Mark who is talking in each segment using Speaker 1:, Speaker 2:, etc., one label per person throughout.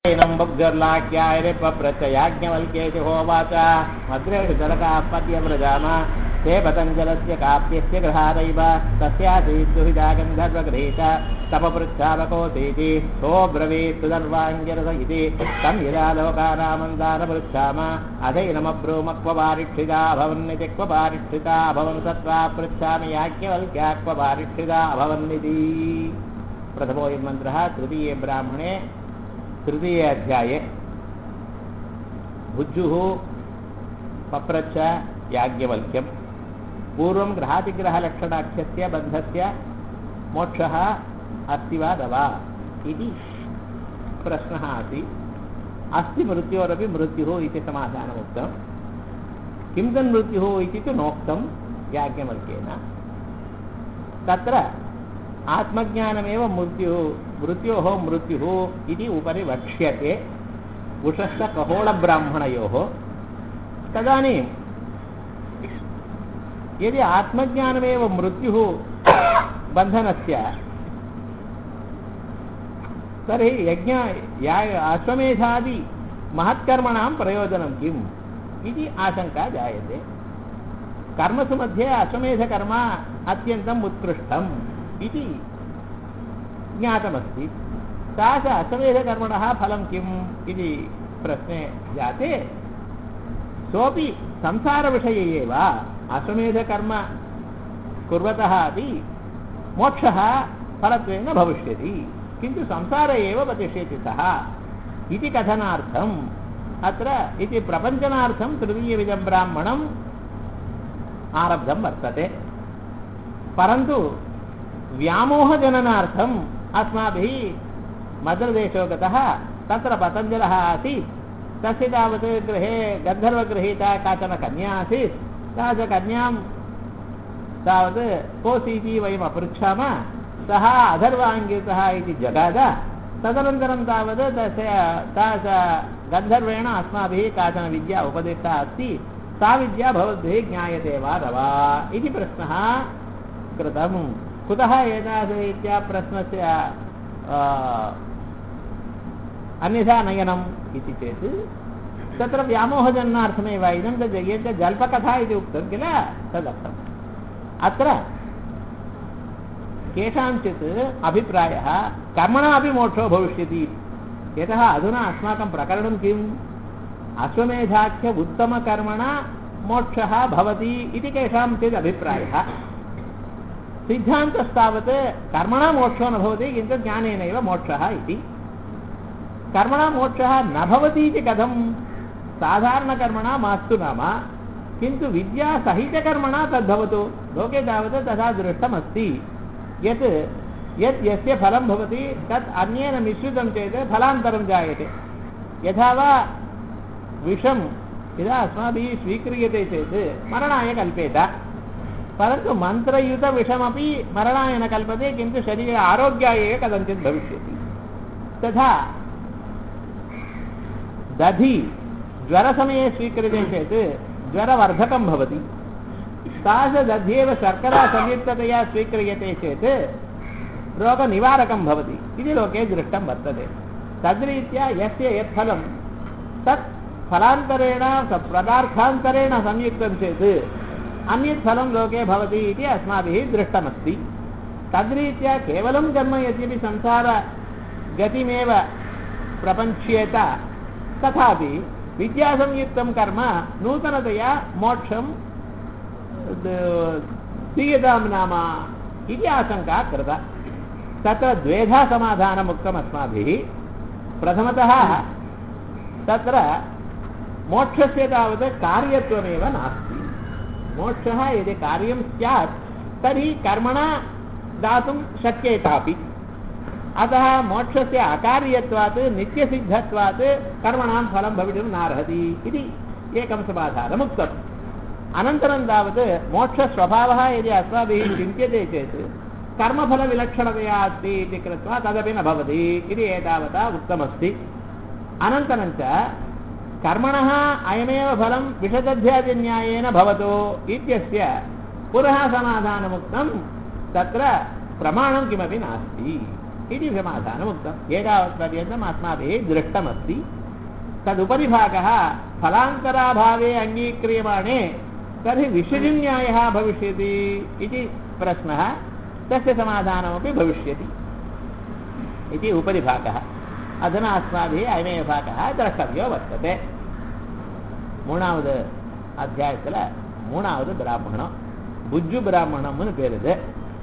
Speaker 1: एनं बुग्गर्लाख्याय प्रत्ययाज्ञवल्क्येति होवाच मद्रेषु चरकापद्यव्रजाम ते पतञ्जलस्य काप्यस्य गृहादैव तस्यासीत् दुहिता गन्धर्वगृहीत तपपृच्छावकोऽसीति सोऽब्रवीत् सुदर्वाङ्गिरस इति तं यदा लोकानामन्दानपृच्छाम अथैनमब्रूमक्व पारिक्षिता अभवन्निति क्व पारिक्षिता अभवन् सत्त्वा पृच्छामि याज्ञवल्क्या क्व पारिक्षिता अभवन्निति प्रथमोऽयं मन्त्रः तृतीये ब्राह्मणे तृतीय अध्याये भुज्जुः पप्रच्छ याज्ञवल्क्यं पूर्वं ग्रहातिग्रहलक्षणाख्यस्य बन्धस्य मोक्षः अस्ति वा न वा इति प्रश्नः आसीत् अस्ति मृत्योरपि मृत्युः इति समाधानमुक्तं किं तन्मृत्युः इति तु नोक्तं याज्ञवल्क्येन तत्र आत्मज्ञानमेव मृत्युः मृत्योः मृत्युः इति उपरि वक्ष्यते उषश्च कहोळब्राह्मणयोः तदानीं यदि आत्मज्ञानमेव मृत्युः बन्धनस्य तर्हि यज्ञ या अश्वमेधादि महत्कर्मणां प्रयोजनं किम् इति आशङ्का जायते कर्मसु मध्ये अश्वमेधकर्म अत्यन्तम् उत्कृष्टम् इति ज्ञातमस्ति सा च अश्वमेधकर्मणः फलं किम् इति प्रश्ने जाते सोऽपि संसारविषये एव अश्वमेधकर्म कुर्वतः अपि मोक्षः फलत्वेन भविष्यति किन्तु संसारे एव पतिष्यति सः इति कथनार्थम् अत्र इति प्रपञ्चनार्थं तृतीयविधं ब्राह्मणम् आरब्धं वर्तते परन्तु व्यामोहजननार्थम् अस्माभिः मद्रदेशो गतः तत्र पतञ्जलः आसीत् तस्य तावत् गृहे गन्धर्वगृहीता काचन कन्या आसीत् सा च कन्यां तावत् कोऽसीति वयम् अपृच्छाम सः अधर्वाङ्गितः इति जगाद तदनन्तरं तावत् तस्य सा च गन्धर्वेण अस्माभिः काचन विद्या उपदिष्टा अस्ति सा विद्या भवद्भिः ज्ञायते वा न वा इति प्रश्नः कृतम् कुतः एतादृरीत्या प्रश्नस्य अन्यथा नयनम् इति चेत् तत्र व्यामोहजन्नार्थमेव इदं तद् यत् जल्पकथा इति उक्तं किल तदर्थम् अत्र केषाञ्चित् अभिप्रायः कर्मणा अपि मोक्षो भविष्यति यतः अधुना अस्माकं प्रकरणं किम् अश्वमेधाख्य उत्तमकर्मणा मोक्षः भवति इति केषाञ्चित् अभिप्रायः सिद्धान्तस्तावत् कर्मणा मोक्षो न भवति किन्तु ज्ञानेनैव मोक्षः इति कर्मणा मोक्षः न भवति इति कथं साधारणकर्मणा मास्तु नाम किन्तु विद्यासहितकर्मणा तद्भवतु लोके तावत् तथा दृष्टमस्ति यत् यत् यस्य फलं भवति तत् अन्येन मिश्रितं चेत् फलान्तरं जायते यथा वा विषं यदा अस्माभिः स्वीक्रियते चेत् मरणाय कल्पेत परन्तु मन्त्रयुतविषमपि मरणाय न कल्पते किन्तु शरीर आरोग्याय एव कथञ्चित् भविष्यति तथा दधि ज्वरसमये स्वीक्रियते चेत् ज्वरवर्धकं भवति तादृशदध्येव शर्करा संयुक्ततया स्वीक्रियते चेत् रोगनिवारकं भवति इति लोके दृष्टं वर्तते तद्रीत्या यस्य यत् फलं तत् फलान्तरेण पदार्थान्तरेण संयुक्तं चेत् अन्यत् फलं लोके भवति इति अस्माभिः दृष्टमस्ति तद्रीत्या केवलं कर्म यद्यपि संसारगतिमेव प्रपञ्च्येत तथापि विद्यासंयुक्तं कर्म नूतनतया मोक्षं दीयतां नाम इति आशङ्का कृता तत्र द्वेधा समाधानम् उक्तम् अस्माभिः प्रथमतः तत्र मोक्षस्य तावत् कार्यत्वमेव नास्ति मोक्षः यदि कार्यं स्यात् तर्हि कर्मणा दातुं शक्येतापि अतः मोक्षस्य अकार्यत्वात् नित्यसिद्धत्वात् कर्मणां फलं भवितुं नार्हति इति एकं समाधानम् उक्तम् अनन्तरं तावत् मोक्षस्वभावः यदि अस्माभिः चिन्त्यते चेत् कर्मफलविलक्षणतया अस्ति इति कृत्वा तदपि न भवति इति एतावता उक्तमस्ति अनन्तरं च कर्मणः अयमेव फलं विषदध्यादिन्यायेन भवतु इत्यस्य पुनः समाधानमुक्तं तत्र प्रमाणं किमपि नास्ति इति समाधानम् उक्तम् एतावत्पर्यन्तम् अस्माभिः दृष्टमस्ति तदुपरिभागः फलान्तराभावे अङ्गीक्रियमाणे तर्हि विषयन्यायः भविष्यति इति प्रश्नः तस्य समाधानमपि भविष्यति इति उपरिभागः अधुना अस्माभिः अयमेव भागः द्रष्टव्यो वर्तते மூணாவது அத்தியாயத்தில் மூணாவது பிராமணம் புஜ்ஜு பிராமணம்னு பேர் இது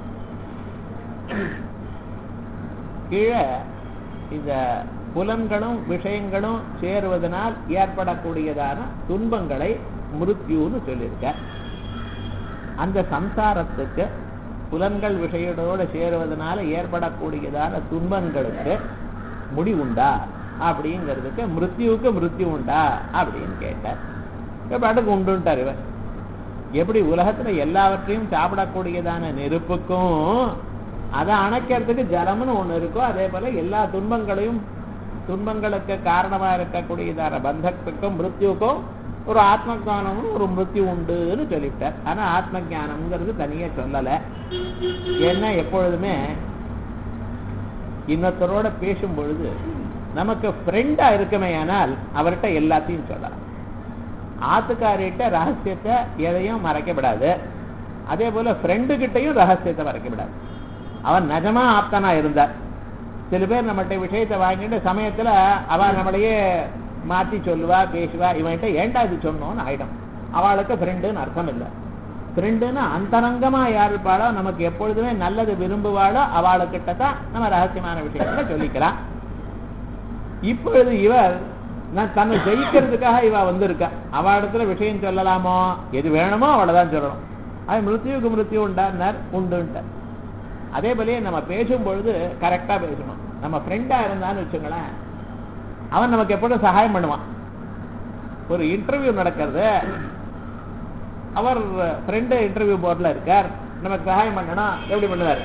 Speaker 1: கீழே இந்த புலன்களும் விஷயங்களும் சேருவதனால் ஏற்படக்கூடியதான துன்பங்களை மிருத்யூன்னு சொல்லியிருக்க அந்த சம்சாரத்துக்கு புலன்கள் விஷயத்தோடு சேருவதனால ஏற்படக்கூடியதான துன்பங்களுக்கு முடிவுண்டா அப்படிங்கிறதுக்கு மிருத்யுவுக்கு மிருத்யு உண்டா அப்படின்னு கேட்டார் பாட்டுக்கு உண்டுன்ட்டார் இவர் எப்படி உலகத்துல எல்லாவற்றையும் சாப்பிடக்கூடியதான நெருப்புக்கும் அதை அணைக்கிறதுக்கு ஜலம்னு ஒண்ணு இருக்கோ அதே போல எல்லா துன்பங்களையும் துன்பங்களுக்கு காரணமா இருக்கக்கூடியதான பந்தத்துக்கும் மிருத்யுக்கும் ஒரு ஆத்ம ஜானமும் ஒரு மிருத்யு உண்டுன்னு சொல்லிவிட்டார் ஆனா ஆத்ம ஜானம்ங்கிறது தனியா சொல்லல ஏன்னா எப்பொழுதுமே இன்னொருத்தரோட பேசும் பொழுது நமக்கு ஃப்ரெண்டா இருக்குமே ஆனால் அவர்கிட்ட எல்லாத்தையும் சொல்லலாம் ஆத்துக்காரிட்ட ரகசியத்தை எதையும் மறைக்கப்படாது அதே போல ஃப்ரெண்டு கிட்டையும் ரகசியத்தை மறைக்கப்படாது அவன் நிஜமா ஆப்தனா இருந்தார் சில பேர் நம்மகிட்ட விஷயத்தை வாங்கிட்டு சமயத்துல அவ நம்மளையே மாத்தி சொல்லுவா பேசுவா இவன்கிட்ட ஏன்டா இது சொன்னோன்னு ஆயிடும் அவளுக்கு ஃப்ரெண்டுன்னு அர்த்தம் இல்லை ஃப்ரெண்டுன்னு அந்தரங்கமா யார் இருப்பாளோ நமக்கு எப்பொழுதுமே நல்லது விரும்புவாளோ அவளுக்கிட்ட தான் நம்ம ரகசியமான விஷயங்களை சொல்லிக்கலாம் இப்பொழுது இவர் நான் தன்னை ஜெயிக்கிறதுக்காக இவ வந்திருக்கா அவ இடத்துல விஷயம் சொல்லலாமோ எது வேணுமோ அவளை தான் சொல்லணும் அது மிருத்யுவுக்கு மிருத்யு உண்டார் உண்டுன்ட்டார் அதே போலயே நம்ம பேசும் பொழுது கரெக்டா பேசணும் நம்ம ஃப்ரெண்டா இருந்தான்னு வச்சுங்களேன் அவன் நமக்கு எப்பொழுதும் சகாயம் பண்ணுவான் ஒரு இன்டர்வியூ நடக்கிறது அவர் ஃப்ரெண்டு இன்டர்வியூ போர்டில் இருக்கார் நமக்கு சகாயம் பண்ணணும் எப்படி பண்ணுவார்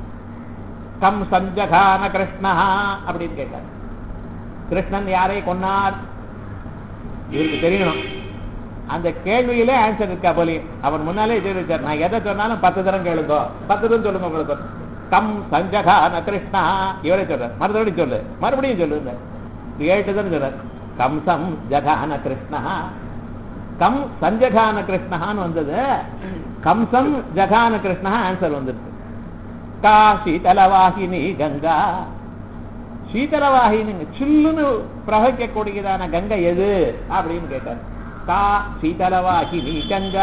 Speaker 1: கம் சஞ்சகான கிருஷ்ணா அப்படின்னு கேட்டார் கிருஷ்ணன் யாரை கொன்னார் இவருக்கு தெரியணும் அந்த கேள்வியிலே ஆன்சர் இருக்கா போலி அவன் முன்னாலே தெரிவிச்சார் நான் எதை சொன்னாலும் பத்து தரம் கேளுங்க பத்து தரம் சொல்லுங்க உங்களுக்கு கம் சஞ்சகான கிருஷ்ணா இவரே சொல்றார் மறுபடியும் சொல்லு மறுபடியும் சொல்லு ஏழு தரம் சொல்றார் கம்சம் ஜகான கிருஷ்ணா கம் சஞ்சகான கிருஷ்ணான்னு வந்தது கம்சம் ஜகான கிருஷ்ணா ஆன்சர் வந்துருக்கு கா சீதலவாகினி கங்கா சீதலவாகினிங்க சில்லுன்னு பிரவகிக்கக்கூடியதான கங்கை எது அப்படின்னு கேட்டார் கா சீதலவாகினி கங்கா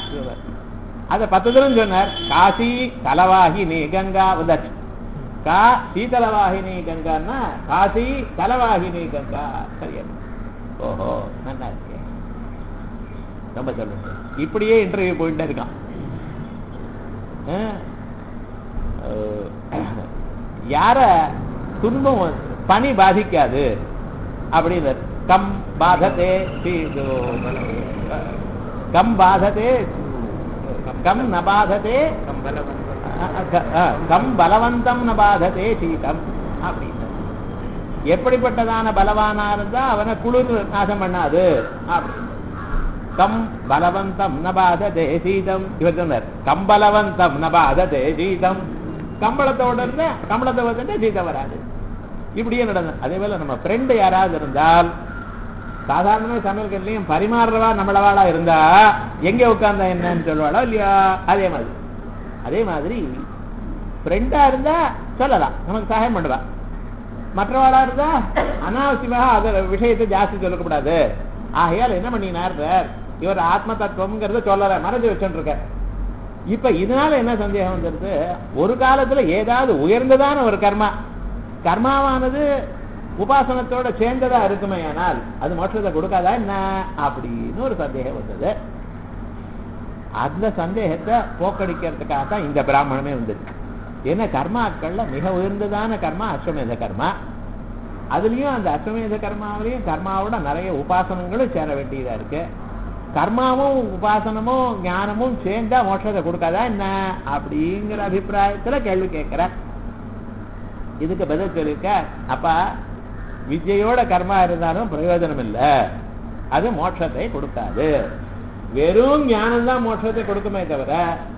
Speaker 1: அத பத்து தரம் சொன்னார் காசி தலவாகினி கங்கா வந்தாச்சு கா சீதலவாகினி கங்கான்னா காசி தலவாகினி கங்கா சரியா ஓஹோ நல்லா இருக்கு ரொம்ப சொல்லுங்க இப்படியே இன்டர்வியூ போயிட்டே இருக்கான் யார துன்பம் பனி பாதிக்காது அப்படின்னு கம் பாததே கம் பாததே கம் ந பாததே கம் பலவந்தம் ந பாததே சீதம் அப்படின்னு எப்படிப்பட்டதான பலவானா இருந்தா அவனை குளிர் நாசம் பண்ணாது அப்படின்னு கம் பலவந்தம் நபாததே சீதம் இவர் சொன்னார் கம் பலவந்தம் நபாததே சீதம் கம்பளத்தோட இருந்தா கம்பளத்தை வந்து சீதம் வராது இப்படியே நடந்தது அதே போல நம்ம ஃப்ரெண்டு யாராவது இருந்தால் சாதாரண சமையல்கள்லயும் பரிமாறுறவா நம்மளவாளா இருந்தா எங்க உட்கார்ந்தா என்னன்னு சொல்லுவாளோ இல்லையா அதே மாதிரி அதே மாதிரி ஃப்ரெண்டா இருந்தா சொல்லலாம் நமக்கு சகாயம் பண்ணுவா மற்றவாளா இருந்தா அனாவசியமாக அது விஷயத்தை ஜாஸ்தி சொல்லக்கூடாது ஆகையால் என்ன பண்ணினார் இவர் ஆத்ம தத்துவம்ங்கிறத சொல்லல மறைஞ்சு வச்சுட்டு இருக்க இப்ப இதனால என்ன சந்தேகம் வந்துருது ஒரு காலத்துல ஏதாவது உயர்ந்ததான ஒரு கர்மா கர்மாவானது உபாசனத்தோட சேர்ந்ததா இருக்குமே ஆனால் அது மோட்சத்தை கொடுக்காதா என்ன அப்படின்னு ஒரு சந்தேகம் வந்தது அந்த சந்தேகத்தை போக்கடிக்கிறதுக்காக தான் இந்த பிராமணமே வந்திருக்கு ஏன்னா கர்மாக்கள்ல மிக உயர்ந்ததான கர்மா அஸ்வமேத கர்மா அதுலயும் அந்த அஸ்வமேத கர்மாவிலையும் கர்மாவோட நிறைய உபாசனங்களும் சேர வேண்டியதா இருக்கு கர்மாவும் உபாசனமும் ஞானமும் சேர்ந்தா மோட்சத்தை கொடுக்காதா என்ன அப்படிங்கிற அபிப்பிராயத்துல கேள்வி கேட்கிற இதுக்கு பதில் சொல்லிருக்க அப்பா வித்யோட கர்மா இருந்தாலும் பிரயோஜனம் இல்லை அது மோட்சத்தை கொடுக்காது வெறும் ஞானம் தான் மோட்சத்தை கொடுக்குமே தவிர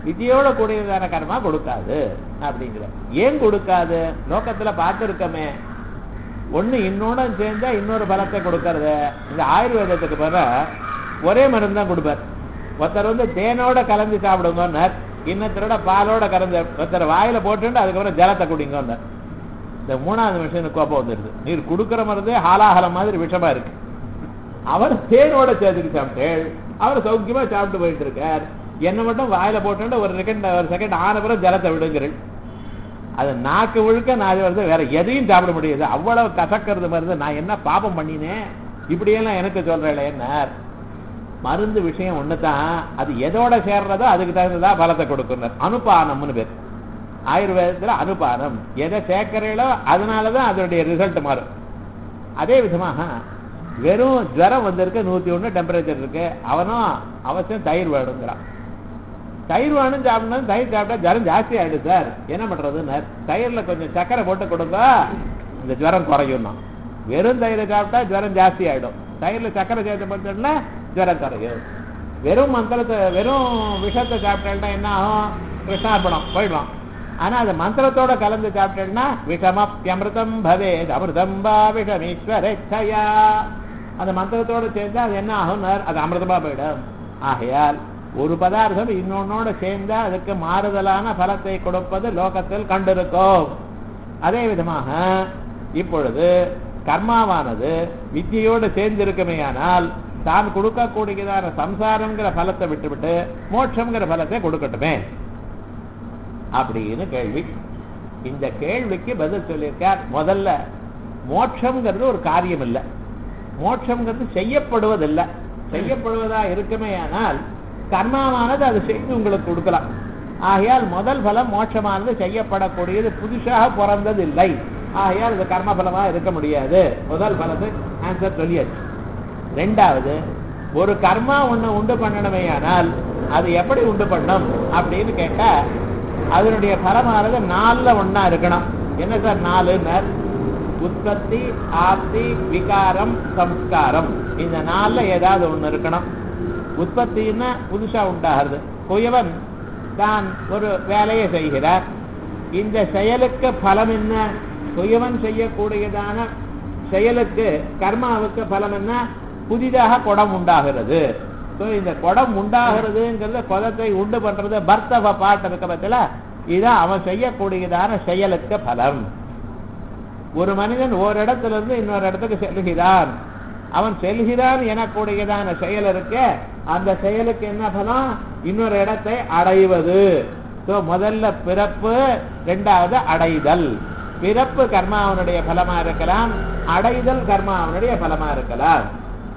Speaker 1: வித்தியோட கூடியதான கர்மா கொடுக்காது அப்படிங்கிற ஏன் கொடுக்காது லோகத்துல பார்த்துருக்கமே ஒண்ணு இன்னொன்னு சேர்ந்தா இன்னொரு பலத்தை கொடுக்கறது இந்த ஆயுர்வேதத்துக்கு பிற ஒரே மருந்து தான் கொடுப்பார் ஒருத்தர் வந்து தேனோட கலந்து சாப்பிடுங்கன்னார் இன்னத்தரோட பாலோட கலந்து ஒருத்தர் வாயில போட்டுட்டு அதுக்கப்புறம் ஜலத்தை குடிங்கன்னார் இந்த மூணாவது மனுஷனுக்கு கோப்பம் வந்துடுது நீர் கொடுக்குற மருந்தே ஹாலாஹலம் மாதிரி விஷமா இருக்கு அவர் தேனோட சேர்த்துக்கு சாப்பிட்டேள் அவர் சௌக்கியமா சாப்பிட்டு போயிட்டு இருக்கார் என்ன மட்டும் வாயில போட்டு ஒரு செகண்ட் ஒரு செகண்ட் ஆன பிறகு ஜலத்தை விடுங்கிறேன் அது நாக்கு முழுக்க நான் வருது வேற எதையும் சாப்பிட முடியாது அவ்வளவு கசக்கிறது வருது நான் என்ன பாபம் பண்ணினேன் இப்படியெல்லாம் எனக்கு சொல்றேன் என்ன மருந்து விஷயம் ஒண்ணுதான் அது எதோட சேர்றதோ அதுக்கு தகுந்ததா பலத்தை கொடுக்கணும் அனுபானம்னு பேர் ஆயுர்வேதத்துல அனுபானம் எதை சேர்க்கிறீங்களோ அதனாலதான் அதனுடைய ரிசல்ட் மாறும் அதே விதமாக வெறும் ஜுரம் வந்திருக்கு நூத்தி ஒண்ணு டெம்பரேச்சர் இருக்கு அவனும் அவசியம் தயிர் வேணுங்கிறான் தயிர் வேணும் சாப்பிடணும் தயிர் சாப்பிட்டா ஜுரம் ஜாஸ்தி ஆயிடுது சார் என்ன பண்றதுன்னு தயிர்ல கொஞ்சம் சக்கரை போட்டு கொடுங்க இந்த ஜுரம் குறையும் வெறும் தயிரை சாப்பிட்டா ஜுரம் ஜாஸ்தி ஆயிடும் தயிர்ல சக்கரை சேர்த்து பார்த்தோம்னா ஜுரம் குறையும் வெறும் மந்திரத்தை வெறும் விஷத்தை சாப்பிட்டேன்னா என்ன ஆகும் கிருஷ்ணார்பணம் போயிடும் ஆனா அது மந்திரத்தோட கலந்து சாப்பிட்டேன்னா விஷமப்பியமிருதம் பவேத் அமிர்தம் பா விஷமீஸ்வரேச்சயா அந்த மந்திரத்தோட சேர்ந்தா அது என்ன ஆகும் அது அமிர்தமா போயிடும் ஆகையால் ஒரு பதார்த்தம் இன்னொன்னோட சேர்ந்தா அதுக்கு மாறுதலான பலத்தை கொடுப்பது லோகத்தில் கண்டிருக்கோம் அதே விதமாக இப்பொழுது கர்மாவானது வித்தியோடு சேர்ந்திருக்குமேயானால் தான் கொடுக்கக்கூடியதான சம்சாரம்ங்கிற பலத்தை விட்டுவிட்டு மோட்சம்ங்கிற பலத்தை கொடுக்கட்டுமே அப்படின்னு கேள்வி இந்த கேள்விக்கு பதில் சொல்லியிருக்கார் முதல்ல மோட்சம்ங்கிறது ஒரு காரியம் இல்லை மோட்சம்ங்கிறது செய்யப்படுவதில்லை செய்யப்படுவதா இருக்குமே ஆனால் கர்மாவானது அது செய்து உங்களுக்கு கொடுக்கலாம் ஆகையால் முதல் பலம் மோட்சமானது செய்யப்படக்கூடியது புதுசாக பிறந்தது இல்லை ஆகையால் இது கர்ம பலமா இருக்க முடியாது முதல் பலத்து ஆன்சர் சொல்லியாச்சு ரெண்டாவது ஒரு கர்மா ஒண்ணு உண்டு பண்ணணுமே ஆனால் அது எப்படி உண்டு பண்ணும் அப்படின்னு கேட்டா அதனுடைய பலமானது நாலுல ஒன்னா இருக்கணும் என்ன சார் நாலுன்னர் உற்பத்தி ஆப்தி விகாரம் சம்ஸ்காரம் இந்த நாள்ல ஏதாவது ஒண்ணு இருக்கணும் உற்பத்தின்னா புதுசா உண்டாகிறது குயவன் தான் ஒரு வேலையை செய்கிறார் இந்த செயலுக்கு பலம் என்ன குயவன் செய்யக்கூடியதான செயலுக்கு கர்மாவுக்கு பலம் என்ன புதிதாக குடம் உண்டாகிறது ஸோ இந்த குடம் உண்டாகிறதுங்கிறது குடத்தை உண்டு பண்றது பர்த்தவ பாட்டு இருக்க பத்தில இதான் அவன் செய்யக்கூடியதான செயலுக்கு பலம் ஒரு மனிதன் ஒரு இடத்துல இருந்து இன்னொரு இடத்துக்கு செல்கிறான் அவன் செல்கிறான் எனக்கூடியதான செயல் இருக்க அந்த செயலுக்கு என்ன பலம் இன்னொரு இடத்தை அடைவது ஸோ முதல்ல பிறப்பு ரெண்டாவது அடைதல் பிறப்பு கர்மாவனுடைய பலமா இருக்கலாம் அடைதல் கர்மாவனுடைய பலமா இருக்கலாம்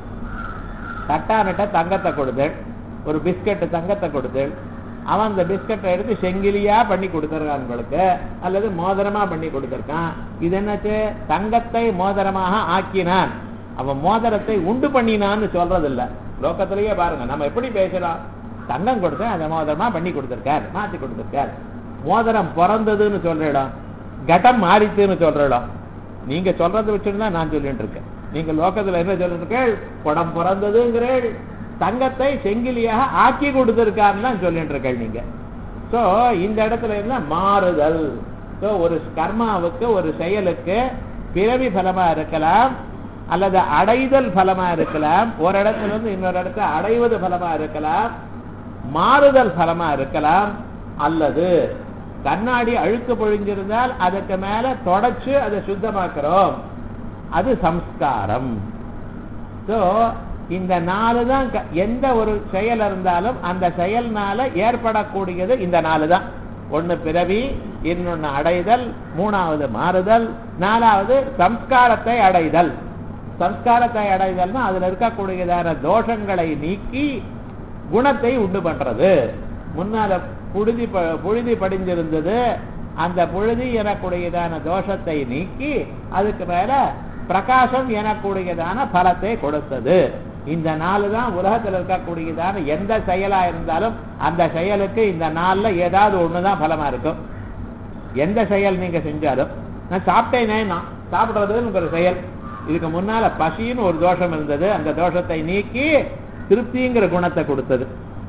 Speaker 1: தட்டானிட்ட தங்கத்தை கொடுத்தேன் ஒரு பிஸ்கட் தங்கத்தை கொடுத்தேன் அவன் அந்த பிஸ்கட்டை எடுத்து செங்கிலியா பண்ணி கொடுத்துருக்கான் உங்களுக்கு அல்லது மோதிரமா பண்ணி கொடுத்துருக்கான் இது என்னச்சு தங்கத்தை மோதிரமாக ஆக்கினான் அவன் மோதிரத்தை உண்டு பண்ணினான்னு சொல்றது இல்ல லோக்கத்திலேயே பாருங்க நம்ம எப்படி பேசலாம் தங்கம் கொடுத்தேன் அதை மோதிரமா பண்ணி கொடுத்துருக்கார் மாத்தி கொடுத்துருக்கார் மோதிரம் பிறந்ததுன்னு சொல்ற இடம் கட்டம் மாறித்துன்னு சொல்ற இடம் நீங்க சொல்றதை வச்சுட்டு தான் நான் சொல்லிட்டு இருக்கேன் நீங்க லோக்கத்துல என்ன சொல்லிட்டு இருக்கேள் குடம் பிறந்ததுங்கிறேள் தங்கத்தை செங்கிலியாக ஆக்கி கொடுத்திருக்காருன்னு தான் சொல்லிட்டு இருக்கேள் நீங்க சோ இந்த இடத்துல என்ன மாறுதல் சோ ஒரு கர்மாவுக்கு ஒரு செயலுக்கு பிறவி பலமா இருக்கலாம் அல்லது அடைதல் பலமா இருக்கலாம் ஒரு இடத்துல இருந்து இன்னொரு இடத்தை அடைவது பலமா இருக்கலாம் மாறுதல் பலமா இருக்கலாம் அல்லது கண்ணாடி அழுக்கு பொழிஞ்சிருந்தால் அதுக்கு மேல தொடச்சு அதை சுத்தமாக்குறோம் அது சம்ஸ்காரம் சோ இந்த நாலு தான் எந்த ஒரு செயல் இருந்தாலும் அந்த செயல்னால ஏற்படக்கூடியது இந்த நாலு தான் ஒன்னு பிறவி இன்னொன்னு அடைதல் மூணாவது மாறுதல் நாலாவது சம்ஸ்காரத்தை அடைதல் சம்ஸ்காரத்தை அடைதல்னா அதுல இருக்கக்கூடியதான தோஷங்களை நீக்கி குணத்தை உண்டு பண்றது முன்னால புழுதி புழுதி படிஞ்சிருந்தது அந்த புழுதி எனக்கூடியதான தோஷத்தை நீக்கி அதுக்கு மேல பிரகாசம் எனக்கூடியதான பலத்தை கொடுத்தது இந்த நாலு தான் உலகத்தில் இருக்கக்கூடியதான எந்த செயலா இருந்தாலும் அந்த செயலுக்கு இந்த நாள்ல ஏதாவது ஒண்ணுதான் பலமா இருக்கும் எந்த செயல் நீங்க செஞ்சாலும் நான் சாப்பிட்டேனே நான் சாப்பிடுறதுன்னு ஒரு செயல் இதுக்கு முன்னால பசின்னு ஒரு தோஷம் இருந்தது அந்த தோஷத்தை நீக்கி திருப்திங்கிற குணத்தை கொடுத்தது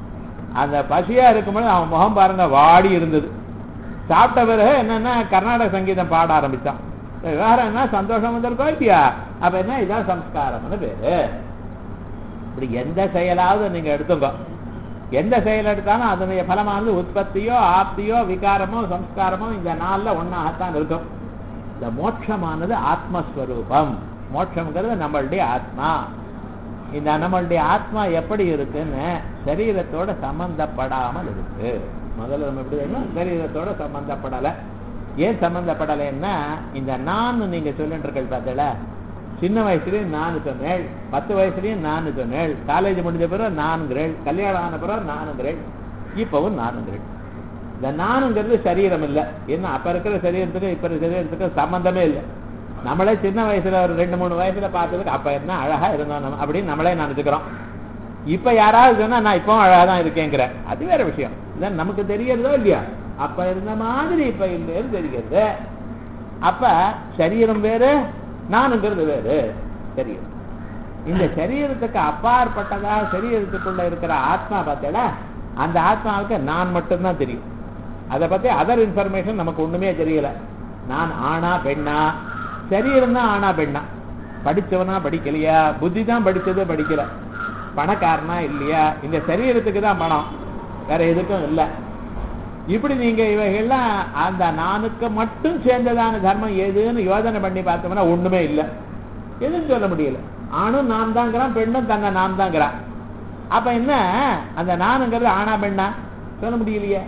Speaker 1: அந்த பசியா இருக்கும்போது அவன் முகம் பாருங்க வாடி இருந்தது சாப்பிட்ட பிறகு என்னன்னா கர்நாடக சங்கீதம் பாட ஆரம்பிச்சான் வேற என்ன சந்தோஷம் வந்திருக்கோம் இல்லையா அப்ப என்ன இதான் சம்ஸ்காரம்னு பேரு இப்படி எந்த செயலாவது நீங்க எடுத்துக்கோ எந்த செயல் எடுத்தாலும் அதனுடைய பலமானது உற்பத்தியோ ஆப்தியோ விகாரமோ சம்ஸ்காரமோ இந்த நாள்ல ஒன்னாகத்தான் இருக்கும் இந்த மோட்சமானது ஆத்மஸ்வரூபம் மோட்சம்ங்கிறது நம்மளுடைய ஆத்மா இந்த நம்மளுடைய ஆத்மா எப்படி இருக்குன்னு சரீரத்தோட சம்பந்தப்படாமல் இருக்கு முதல்ல நம்ம எப்படி தெரியுமா சரீரத்தோட சம்பந்தப்படலை ஏன் சம்பந்தப்படலைன்னா இந்த நான் நீங்க சொல்லிட்டு இருக்கீங்க பார்த்தல சின்ன வயசுலயும் நான் சொன்னேள் பத்து வயசுலயும் நான் சொன்னேள் காலேஜ் முடிஞ்ச பிறகு நான்கிறேள் கல்யாணம் ஆன பிறகு நானுங்கிறேள் இப்பவும் நானுங்கிறேள் இந்த நானுங்கிறது சரீரம் இல்லை என்ன அப்ப இருக்கிற சரீரத்துக்கு இப்ப இருக்கிற சரீரத்துக்கு சம்பந்தமே இல்லை நம்மளே சின்ன வயசுல ஒரு ரெண்டு மூணு வயசுல பார்த்ததுக்கு அப்ப என்ன அழகா இருந்தோம் நம்ம அப்படின்னு நம்மளே நினைச்சுக்கிறோம் இப்ப யாராவது சொன்னா நான் இப்பவும் அழகா தான் இருக்கேங்கிற அது வேற விஷயம் இதான் நமக்கு தெரியறதோ இல்லையா அப்ப இருந்த மாதிரி இப்ப இல்லைன்னு தெரிகிறது அப்ப சரீரம் வேறு நானுங்கிறது வேறு சரீரம் இந்த சரீரத்துக்கு அப்பாற்பட்டதா சரீரத்துக்குள்ள இருக்கிற ஆத்மா பார்த்தல அந்த ஆத்மாவுக்கு நான் மட்டும்தான் தெரியும் அதை பத்தி அதர் இன்ஃபர்மேஷன் நமக்கு ஒண்ணுமே தெரியல நான் ஆணா பெண்ணா சரீரம் தான் ஆணா பெண்ணா படிச்சவனா படிக்கலையா புத்தி தான் படிச்சது படிக்கல பணக்காரனா இல்லையா இந்த சரீரத்துக்கு தான் பணம் வேற எதுக்கும் இல்லை இப்படி நீங்க இவைகள்லாம் அந்த நானுக்கு மட்டும் சேர்ந்ததான தர்மம் எதுன்னு யோசனை பண்ணி பார்த்தோம்னா ஒண்ணுமே இல்லை எதுன்னு சொல்ல முடியல ஆணும் நான் தாங்கிறான் பெண்ணும் தன்னை நான் தாங்கிறான் அப்ப என்ன அந்த நானுங்கிறது ஆணா பெண்ணா சொல்ல முடியலையே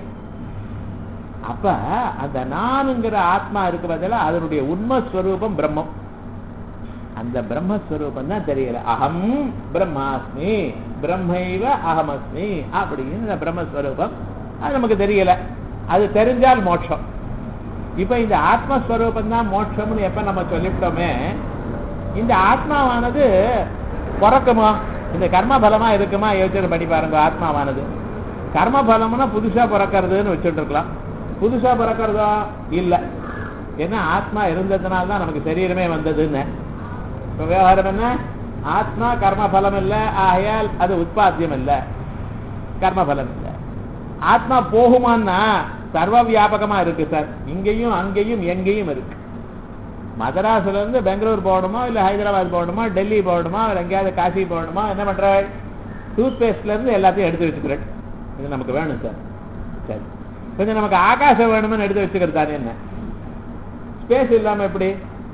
Speaker 1: அப்ப அந்த நானுங்கிற ஆத்மா இருக்கு பதில அதனுடைய உண்மஸ்வரூபம் பிரம்மம் அந்த பிரம்மஸ்வரூபம் தான் தெரியல அகம் பிரம்மாஸ்மி பிரம்மைவ அகமஸ்மி அப்படின்னு இந்த பிரம்மஸ்வரூபம் அது நமக்கு தெரியல அது தெரிஞ்சால் மோட்சம் இப்ப இந்த ஆத்மஸ்வரூபம் தான் மோட்சம்னு எப்ப நம்ம சொல்லிவிட்டோமே இந்த ஆத்மாவானது பிறக்குமா இந்த கர்ம பலமா இருக்குமா யோசனை பண்ணி பாருங்க ஆத்மாவானது கர்ம பலம்னா புதுசா பிறக்கிறதுன்னு வச்சுட்டு இருக்கலாம் புதுசா பிறக்கிறதோ இல்ல ஏன்னா ஆத்மா இருந்ததுனால தான் நமக்கு சரீரமே வந்ததுன்னு இப்ப விவகாரம் என்ன ஆத்மா கர்ம பலம் இல்ல ஆகையால் அது உற்பத்தியம் இல்ல கர்ம பலம் இல்ல ஆத்மா போகுமான்னா சர்வ வியாபகமா இருக்கு சார் இங்கேயும் அங்கேயும் எங்கேயும் இருக்கு மதராஸ்ல இருந்து பெங்களூர் போகணுமா இல்ல ஹைதராபாத் போகணுமா டெல்லி போகணுமா இல்ல எங்கேயாவது காசி போகணுமா என்ன பண்ற டூத் பேஸ்ட்ல இருந்து எல்லாத்தையும் எடுத்து வச்சுக்கிறேன் இது நமக்கு வேணும் சார் சரி கொஞ்சம் நமக்கு ஆகாசம் வேணும்னு எடுத்து வச்சுக்கிறது தானே என்ன ஸ்பேஸ் இல்லாம எப்படி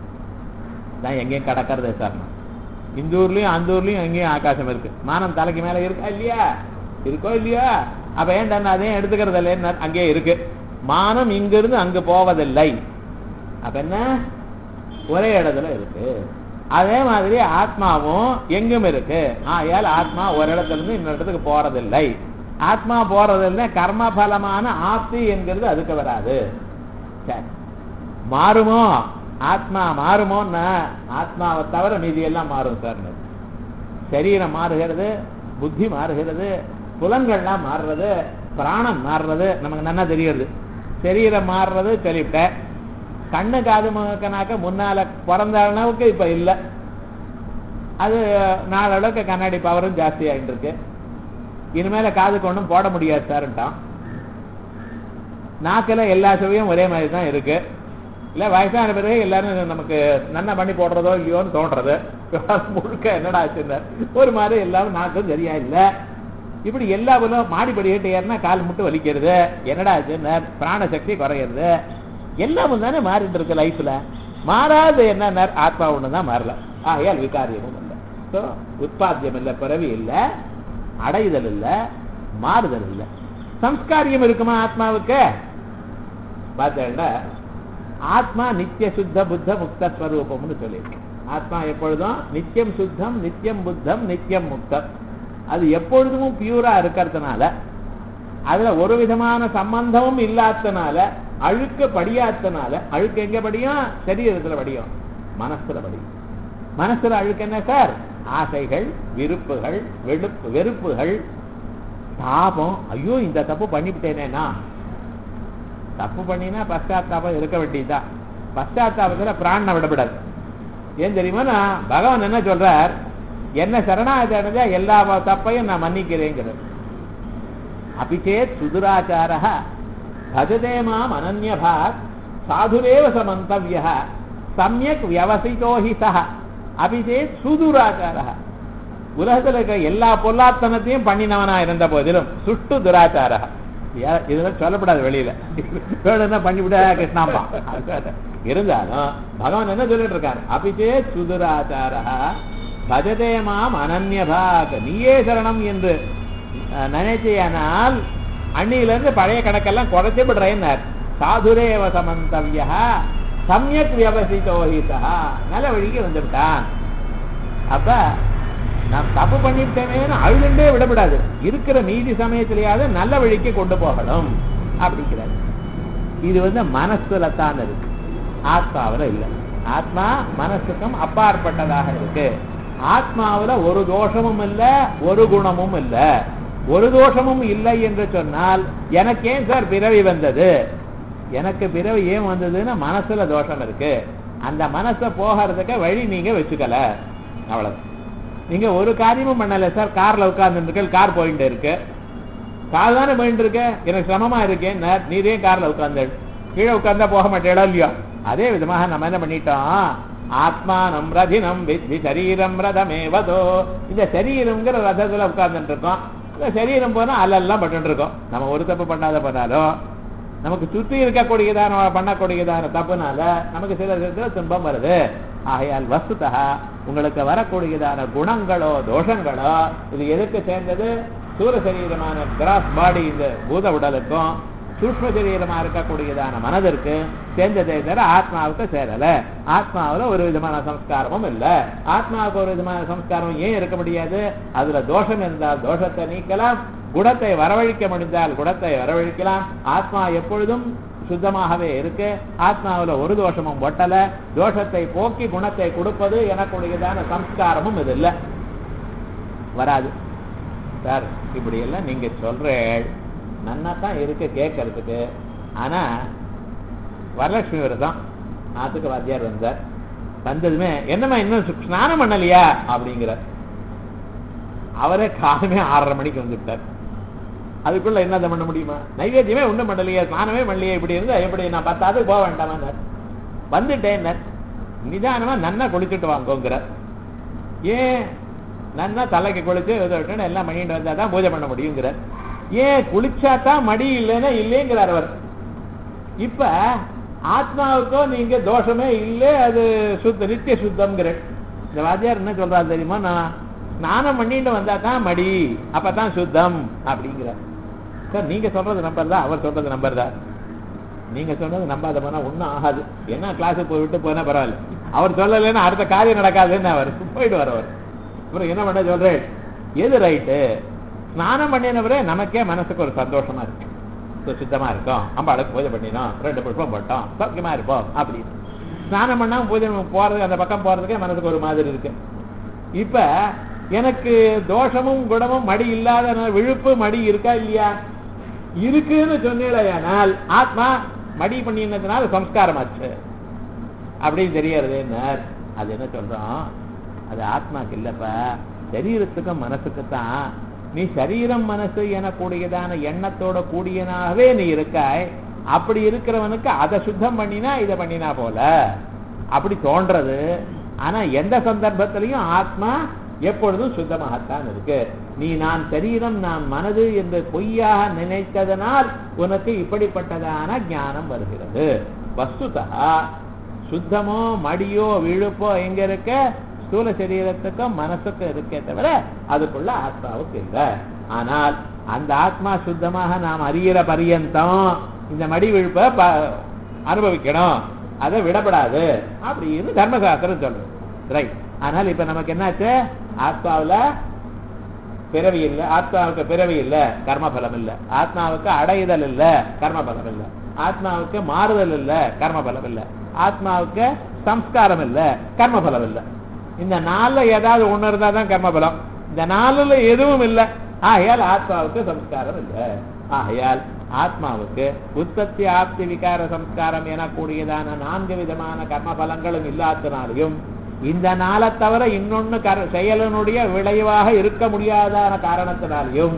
Speaker 1: தான் எங்கேயும் கடக்கிறது சார் இந்த ஊர்லயும் அந்த ஊர்லயும் எங்கேயும் ஆகாசம் இருக்கு மானம் தலைக்கு மேல இருக்கா இல்லையா இருக்கோ இல்லையா அப்ப ஏன்டா அதையும் எடுத்துக்கிறது இல்லை அங்கேயே இருக்கு மானம் இங்கிருந்து அங்க போவதில்லை அப்ப என்ன ஒரே இடத்துல இருக்கு அதே மாதிரி ஆத்மாவும் எங்கும் இருக்கு ஆயால் ஆத்மா ஒரு இடத்துல இருந்து இன்னொரு இடத்துக்கு போறதில்லை ஆத்மா போறதில்லை கர்ம பலமான ஆப்தி என்கிறது அதுக்கு வராது சரி மாறுமோ ஆத்மா மாறுமோன்னா ஆத்மாவை தவிர மீதி எல்லாம் மாறும் சார் சரீரம் மாறுகிறது புத்தி மாறுகிறது புலன்கள்லாம் மாறுறது பிராணம் மாறுறது நமக்கு நல்லா தெரியுது சரீரம் மாறுறது சொல்லிவிட்டேன் கண்ணு காது முகக்கனாக்க முன்னால பிறந்த அளவுக்கு இப்ப இல்லை அது நாளளவுக்கு கண்ணாடி பவரும் ஜாஸ்தி ஆகிட்டு இருக்கு இனிமேல காதுக்கு ஒன்றும் போட முடியாது சார்ட்டான் நாக்கில் எல்லா சுவையும் ஒரே மாதிரி தான் இருக்கு இல்ல வயசான பிறகு எல்லாரும் நமக்கு நன்ன பண்ணி போடுறதோ இல்லையோன்னு தோன்றது முழுக்க என்னடா ஆச்சுன்னு ஒரு மாதிரி எல்லாரும் நாக்கும் சரியா இல்லை இப்படி எல்லா போலும் மாடி படிக்கிட்டு ஏறினா கால் மட்டும் வலிக்கிறது என்னடா ஆச்சுன்னு பிராணசக்தி குறையிறது எல்லாமும் தானே மாறிட்டு இருக்கு லைஃப்ல மாறாது என்ன ஆத்மா ஒண்ணு தான் மாறல ஆகையால் விகாரியமும் இல்லை ஸோ உற்பத்தியம் இல்லை பிறவி இல்லை அடைதல் இல்லை மாறுதல் இல்லை சம்ஸ்காரியம் இருக்குமா ஆத்மாவுக்கு பார்த்தேன்னா ஆத்மா நித்திய சுத்த புத்த முக்த ஸ்வரூபம்னு சொல்லியிருக்கேன் ஆத்மா எப்பொழுதும் நித்தியம் சுத்தம் நித்தியம் புத்தம் நித்தியம் முக்தம் அது எப்பொழுதும் பியூரா இருக்கிறதுனால அதுல ஒரு விதமான சம்பந்தமும் இல்லாதனால அழுக்க படியாதனால அழுக்கு எங்க படியும் சரீரத்துல படியும் மனசுல படியும் மனசுல அழுக்கு என்ன சார் ஆசைகள் விருப்புகள் வெறுப்பு வெறுப்புகள் தாபம் ஐயோ இந்த தப்பு பண்ணிவிட்டேனேனா தப்பு பண்ணினா பశ్చాத்தாபம் இருக்க வேண்டியதுதான் பశ్చాத்தாபத்துல பிராணனை விடப்படாது ஏன் தெரியுமா பகவான் என்ன சொல்றார் என்ன சரணாகதி அடைஞ்சா எல்லா தப்பையும் நான் மன்னிக்கிறேங்கிறது अपि चेत् सुदुराचारः भजते माम् अनन्यभाक् साधुरेव समन्तव्यः सम्यक् व्यवसितो हि सः अपि चेत् சுதுராச்சாரः உலகத்துல இருக்க எல்லா பொல்லாத்தனத்தையும் பண்ணினவனா இருந்த போதிலும் சுட்டு துராச்சாரா இதெல்லாம் சொல்லப்படாது வெளியில வேணும்னா பண்ணிவிட கிருஷ்ணாம்பா இருந்தாலும் பகவான் என்ன சொல்லிட்டு இருக்காரு அபிச்சே சுதுராச்சாரா பஜதே மாம் அனன்யபாக் நீயே சரணம் என்று அஹ், நினைச்சேயானால் அன்னியிலிருந்து பழைய கணக்கெல்லாம் குறைச்சு விடுறேன்னார் சாதுரேவ சமந்தவ்யா சமயக் வியவசிதோஹிதா நல்ல வழிக்கு வந்துவிட்டான் அப்ப நான் தப்பு பண்ணிவிட்டேனேன்னு அழுதுண்டே விடக்கூடாது இருக்கிற மீதி சமயத்திலேயாவது நல்ல வழிக்கு கொண்டு போகணும் அப்படிங்கிறார் இது வந்து மனசுல தான் இருக்கு ஆத்மாவுல இல்ல ஆத்மா மனசுக்கும் அப்பாற்பட்டதாக இருக்கு ஆத்மாவுல ஒரு தோஷமும் இல்ல ஒரு குணமும் இல்ல ஒரு தோஷமும் இல்லை என்று சொன்னால் எனக்கு ஏன் சார் பிறவி வந்தது எனக்கு பிறவி ஏன் வந்ததுன்னா மனசுல தோஷம் இருக்கு அந்த மனசை போகிறதுக்கு வழி நீங்க வச்சுக்கல அவ்வளவு நீங்க ஒரு காரியமும் பண்ணல சார் கார்ல உட்கார்ந்து கார் போயிட்டு இருக்கு கார் தானே போயிட்டு இருக்கு எனக்கு சிரமமா இருக்கேன் நீரே கார்ல உட்கார்ந்து கீழே உட்கார்ந்தா போக மாட்டேடா இல்லையோ அதே விதமாக நம்ம என்ன பண்ணிட்டோம் ஆத்மானம் ரதினம் வித்தி சரீரம் ரதமேவதோ இந்த சரீரம்ங்கிற ரதத்துல உட்கார்ந்துட்டு இருக்கோம் இந்த சரீரம் போனா அல்லெல்லாம் பட்டு இருக்கோம் நம்ம ஒரு தப்பு பண்ணாத பண்ணாலும் நமக்கு சுற்றி இருக்கக்கூடியதான பண்ணக்கூடியதான தப்புனால நமக்கு சில விதத்துல துன்பம் வருது ஆகையால் வஸ்துதா உங்களுக்கு வரக்கூடியதான குணங்களோ தோஷங்களோ இது எதுக்கு சேர்ந்தது சூர சரீரமான கிராஸ் பாடி இந்த பூத உடலுக்கும் சூக்ம சரீரமா இருக்கக்கூடியதான மனதிற்கு சேர்ந்ததே தவிர ஆத்மாவுக்கு சேரல ஆத்மாவுல ஒரு விதமான சம்ஸ்காரமும் இல்ல ஆத்மாவுக்கு ஒரு விதமான சம்ஸ்காரம் ஏன் இருக்க முடியாது அதுல தோஷம் இருந்தால் தோஷத்தை நீக்கலாம் குணத்தை வரவழைக்க முடிந்தால் குணத்தை வரவழைக்கலாம் ஆத்மா எப்பொழுதும் சுத்தமாகவே இருக்கு ஆத்மாவுல ஒரு தோஷமும் ஒட்டல தோஷத்தை போக்கி குணத்தை கொடுப்பது எனக்குடையதான சம்ஸ்காரமும் இது இல்ல வராது சார் இப்படி எல்லாம் நீங்க சொல்றேன் நன்னா தான் இருக்கு கேட்கறதுக்கு ஆனா வரலட்சுமி விரதம் ஆத்துக்கு வாத்தியார் வந்தார் வந்ததுமே என்னம்மா இன்னும் சு- ஸ்நானம் பண்ணலையா அப்படிங்கிறார் அவரே காலமே ஆறரை மணிக்கு வந்துவிட்டார் அதுக்குள்ள என்னதை பண்ண முடியுமா நைவேத்தியமே ஒண்ணும் பண்ணலையே ஸ்நானமே பண்ணலையே இப்படி இருந்தா எப்படி நான் பத்தாதுக்கு போக வேண்டாமா வந்துட்டேன் நிதானமா நன்னா குளிச்சுட்டு வாங்கோங்கிறார் ஏன் நன்னா தலைக்கு குளிச்சு இதை விட்டு எல்லாம் பண்ணிட்டு வந்தா தான் பூஜை பண்ண முடியுங்கிறார் ஏன் குளிச்சா தான் மடி இல்லைன்னா இல்லைங்கிறார் அவர் இப்ப ஆத்மாவுக்கோ நீங்க தோஷமே இல்லை அது சுத்த நித்திய சுத்தம்ங்கிற இந்த வாத்தியார் என்ன சொல்றாரு தெரியுமா நான் ஸ்நானம் பண்ணிட்டு வந்தா தான் மடி அப்பதான் சுத்தம் அப்படிங்கிற சார் நீங்க சொல்றது நம்பர் தான் அவர் சொல்றது நம்பர் தான் நீங்க சொன்னது நம்பாத போனா ஒண்ணும் ஆகாது என்ன கிளாஸுக்கு போய் விட்டு போனா பரவாயில்ல அவர் சொல்லலைன்னா அடுத்த காரியம் நடக்காதுன்னு அவர் போயிட்டு வரவர் அப்புறம் என்ன பண்ண சொல்றேன் எது ரைட்டு ஸ்நானம் பண்ணினவரே நமக்கே மனசுக்கு ஒரு சந்தோஷமா இருக்கு சு- சுத்தமா இருக்கும் அம்பாளுக்கு பூஜை பண்ணினோம் ரெண்டு புஷ்பம் போட்டோம் சௌக்கியமா இருப்போம் அப்படின்னு ஸ்நானம் பண்ணாம பூஜை போறது அந்த பக்கம் போறதுக்கே மனசுக்கு ஒரு மாதிரி இருக்கு இப்ப எனக்கு தோஷமும் குணமும் மடி இல்லாத விழுப்பு மடி இருக்கா இல்லையா இருக்குன்னு சொன்னீங்களேயானால் ஆத்மா மடி பண்ணினதுனால சம்ஸ்காரமாச்சு அப்படின்னு தெரியறது என்ன அது என்ன சொல்றோம் அது ஆத்மாக்கு இல்லப்பா சரீரத்துக்கும் மனசுக்கு தான் நீ சரீரம் மனசு எனக்கூடியதான எண்ணத்தோட கூடியனாகவே நீ இருக்காய் அப்படி இருக்கிறவனுக்கு அதை சுத்தம் பண்ணினா இதை பண்ணினா போல அப்படி தோன்றது ஆனா எந்த சந்தர்ப்பத்திலையும் ஆத்மா எப்பொழுதும் சுத்தமாகத்தான் இருக்கு நீ நான் சரீரம் நான் மனது என்று பொய்யாக நினைத்ததனால் உனக்கு இப்படிப்பட்டதான ஞானம் வருகிறது வஸ்துதா சுத்தமோ மடியோ விழுப்போ எங்க இருக்க ஸ்தூல சரீரத்துக்கும் மனசுக்கும் இருக்கே தவிர அதுக்குள்ள ஆத்மாவுக்கு இல்லை ஆனால் அந்த ஆத்மா சுத்தமாக நாம் அறியிற பரியந்தம் இந்த மடி விழுப்ப ப- அனுபவிக்கணும் அதை விடப்படாது அப்படின்னு தர்மசாஸ்திரம் சொல்றது ரைட் ஆனால் இப்ப நமக்கு என்னாச்சு ஆத்மாவுல பிறவி இல்ல ஆத்மாவுக்கு பிறவி இல்ல கர்மபலம் இல்ல ஆத்மாவுக்கு அடையுதல் இல்ல கர்மபலம் இல்ல ஆத்மாவுக்கு மாறுதல் இல்ல கர்மபலம் இல்ல ஆத்மாவுக்கு சம்ஸ்காரம் இல்ல கர்மபலம் இல்ல இந்த நாலுல ஏதாவது ஒண்ணு இருந்தா தான் கர்மபலம் இந்த நாலுல எதுவும் இல்ல ஆகையால் ஆத்மாவுக்கு சம்ஸ்காரம் இல்ல ஆகையால் ஆத்மாவுக்கு உற்பத்தி ஆப்தி விகார சம்ஸ்காரம் எனக்கூடியதான நான்கு விதமான கர்ம பலங்களும் இல்லாதனாலையும் இந்த நாளை தவிர இன்னொன்னு கர செயலனுடைய விளைவாக இருக்க முடியாதான காரணத்தினாலையும்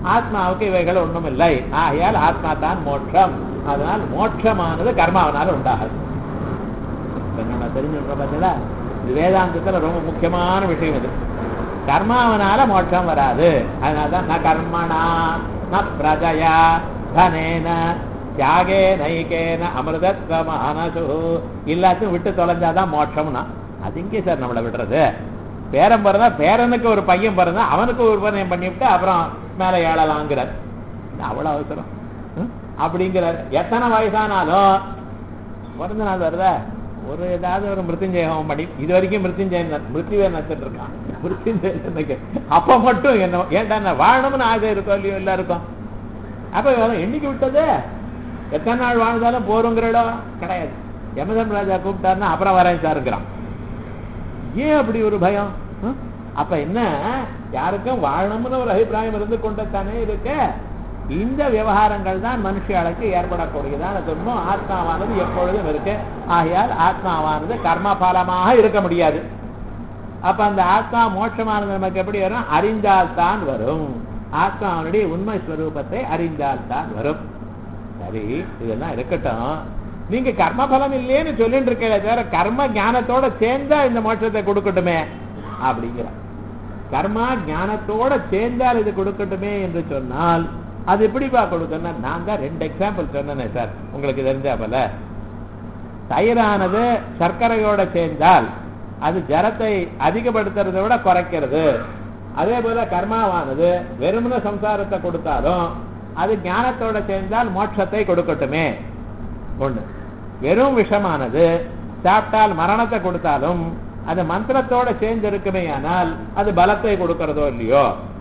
Speaker 1: ஆத்மாவுக்கு இவைகள் ஒண்ணும் இல்லை ஆகையால் ஆத்மா தான் மோட்சம் அதனால் மோட்சமானது கர்மாவனால உண்டாகாது இப்ப நம்ம தெரிஞ்சுக்கிறோம் பார்த்தீங்களா இது வேதாந்தத்துல ரொம்ப முக்கியமான விஷயம் இது கர்மாவனால மோட்சம் வராது அதனாலதான் ந கர்மணா ந பிரஜயா தனேன தியாகே நைகேன அமிர்தத்வ மனசு எல்லாத்தையும் விட்டு தொலைஞ்சாதான் மோட்சம்னா அது இங்கே சார் நம்மளை விடுறது பேரன் பிறந்தா பேரனுக்கு ஒரு பையன் பிறந்தா அவனுக்கு ஒரு பையன் பண்ணிவிட்டு அப்புறம் மேலே ஏழலாங்கிறார் என்ன அவ்வளவு அவசரம் ம்? அப்படிங்கிறார் எத்தனை வயசானாலும் பிறந்த நாள் வருதா ஒரு ஏதாவது ஒரு மிருத்யுஞ்சய ஹோமம் பண்ணி இது வரைக்கும் மிருத்யுஞ்சயன் மிருத்யுவே நச்சுட்டு இருக்கான் மிருத்யுஞ்சய அப்ப மட்டும் என்ன ஏன்டா நான் வாழணும்னு ஆசை இருக்கோ இல்லையோ எல்லாருக்கும் அப்ப இவன் எண்ணிக்கை விட்டது எத்தனை நாள் வாழ்ந்தாலும் போறோங்கிறடோ கிடையாது யமதம் ராஜா கூப்பிட்டாருன்னா அப்புறம் வரேன் சாருங்கிறான் ஏன் அப்படி ஒரு பயம் ஹம்? அப்ப என்ன யாருக்கும் வாழணும்னு ஒரு அபிப்பிராயம் இருந்து கொண்டு தானே இருக்கு இந்த விவகாரங்கள் தான் மனுஷர்களுக்கு ஏற்படக்கூடியதான துன்பம் ஆத்மாவானது எப்பொழுதும் இருக்கு ஆகையால் ஆத்மாவானது கர்ம பலமாக இருக்க முடியாது அப்ப அந்த ஆத்மா மோட்சமானது நமக்கு எப்படி வரும் அறிந்தால்தான் வரும் ஆத்மாவனுடைய உண்மை ஸ்வரூபத்தை அறிந்தால்தான் வரும் சரி இதெல்லாம் இருக்கட்டும் நீங்க கர்ம பலம் இல்லையேன்னு சொல்லிட்டு இருக்கல தவிர கர்ம ஞானத்தோட சேர்ந்தா இந்த மோட்சத்தை கொடுக்கட்டுமே அப்படிங்கிற கர்மா ஞானத்தோட சேர்ந்தால் இது கொடுக்கட்டுமே என்று சொன்னால் அது எப்படிப்பா கொடுக்கணும் நான் தான் ரெண்டு எக்ஸாம்பிள் சொன்னேனே சார் உங்களுக்கு தெரிஞ்சா போல தயிரானது சர்க்கரையோட சேர்ந்தால் அது ஜரத்தை அதிகப்படுத்துறதை விட குறைக்கிறது அதே போல கர்மாவானது வெறுமன சம்சாரத்தை கொடுத்தாலும் அது ஞானத்தோட சேர்ந்தால் மோட்சத்தை கொடுக்கட்டுமே ஒண்ணு வெறும் விஷமானது சாப்பிட்டால் மரணத்தை கொடுத்தாலும் அது மந்திரத்தோட சேர்ந்து இருக்குமே ஆனால் அது பலத்தை கொடுக்கறதோ இல்லையோ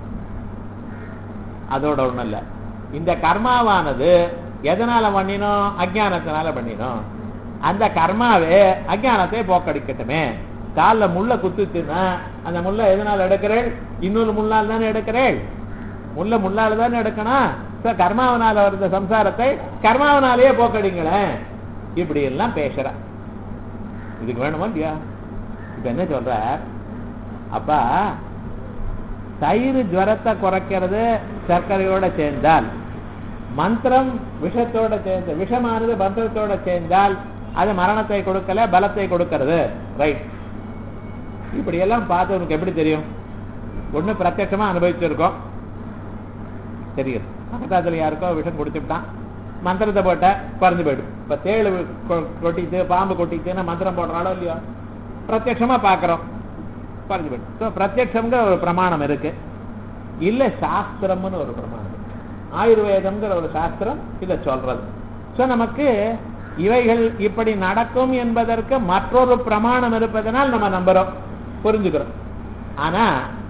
Speaker 1: அதோட ஒண்ணும் இல்ல இந்த கர்மாவானது எதனால பண்ணினோம் அஜானத்தினால பண்ணினோம் அந்த கர்மாவே அஜானத்தை போக்கடிக்கட்டுமே காலில் முள்ள குத்துச்சுன்னா அந்த முள்ள எதனால எடுக்கிறேள் இன்னொரு முள்ளால் தானே எடுக்கிறேள் முள்ள முள்ளால தானே எடுக்கணும் So, கர்மாவனால வருத சம்சாரத்தை கர்மாவனாலேயே போக்கடிங்களேன் இப்படி எல்லாம் பேசுற இதுக்கு வேணுமா இல்லையா இப்ப என்ன சொல்ற அப்பா தயிர் ஜுவரத்தை குறைக்கிறது சர்க்கரையோட சேர்ந்தால் மந்திரம் விஷத்தோட சேர்ந்து விஷமானது மந்திரத்தோட சேர்ந்தால் அது மரணத்தை கொடுக்கல பலத்தை கொடுக்கிறது ரைட் இப்படி எல்லாம் பார்த்து உனக்கு எப்படி தெரியும் ஒண்ணு பிரத்யட்சமா அனுபவிச்சிருக்கோம் தெரியுது பக்கத்தாத்துல யாருக்கோ விஷம் குடிச்சுட்டான் மந்திரத்தை போட்ட குறைஞ்சு போயிடும் இப்ப தேள் கொ- கொட்டிச்சு பாம்பு கொட்டிச்சுன்னா மந்திரம் போடுறாளோ இல்லையோ பிரத்யட்சமா பாக்குறோம் குறைஞ்சு போயிடும் ஸோ பிரத்யட்சம்ங்கிற ஒரு பிரமாணம் இருக்கு இல்ல சாஸ்திரம்னு ஒரு பிரமாணம் இருக்கு. ஆயுர்வேதம்ங்கிற ஒரு சாஸ்திரம் இதை சொல்றது ஸோ நமக்கு இவைகள் இப்படி நடக்கும் என்பதற்கு மற்றொரு பிரமாணம் இருப்பதனால் நம்ம நம்புறோம் புரிஞ்சுக்கிறோம் ஆனா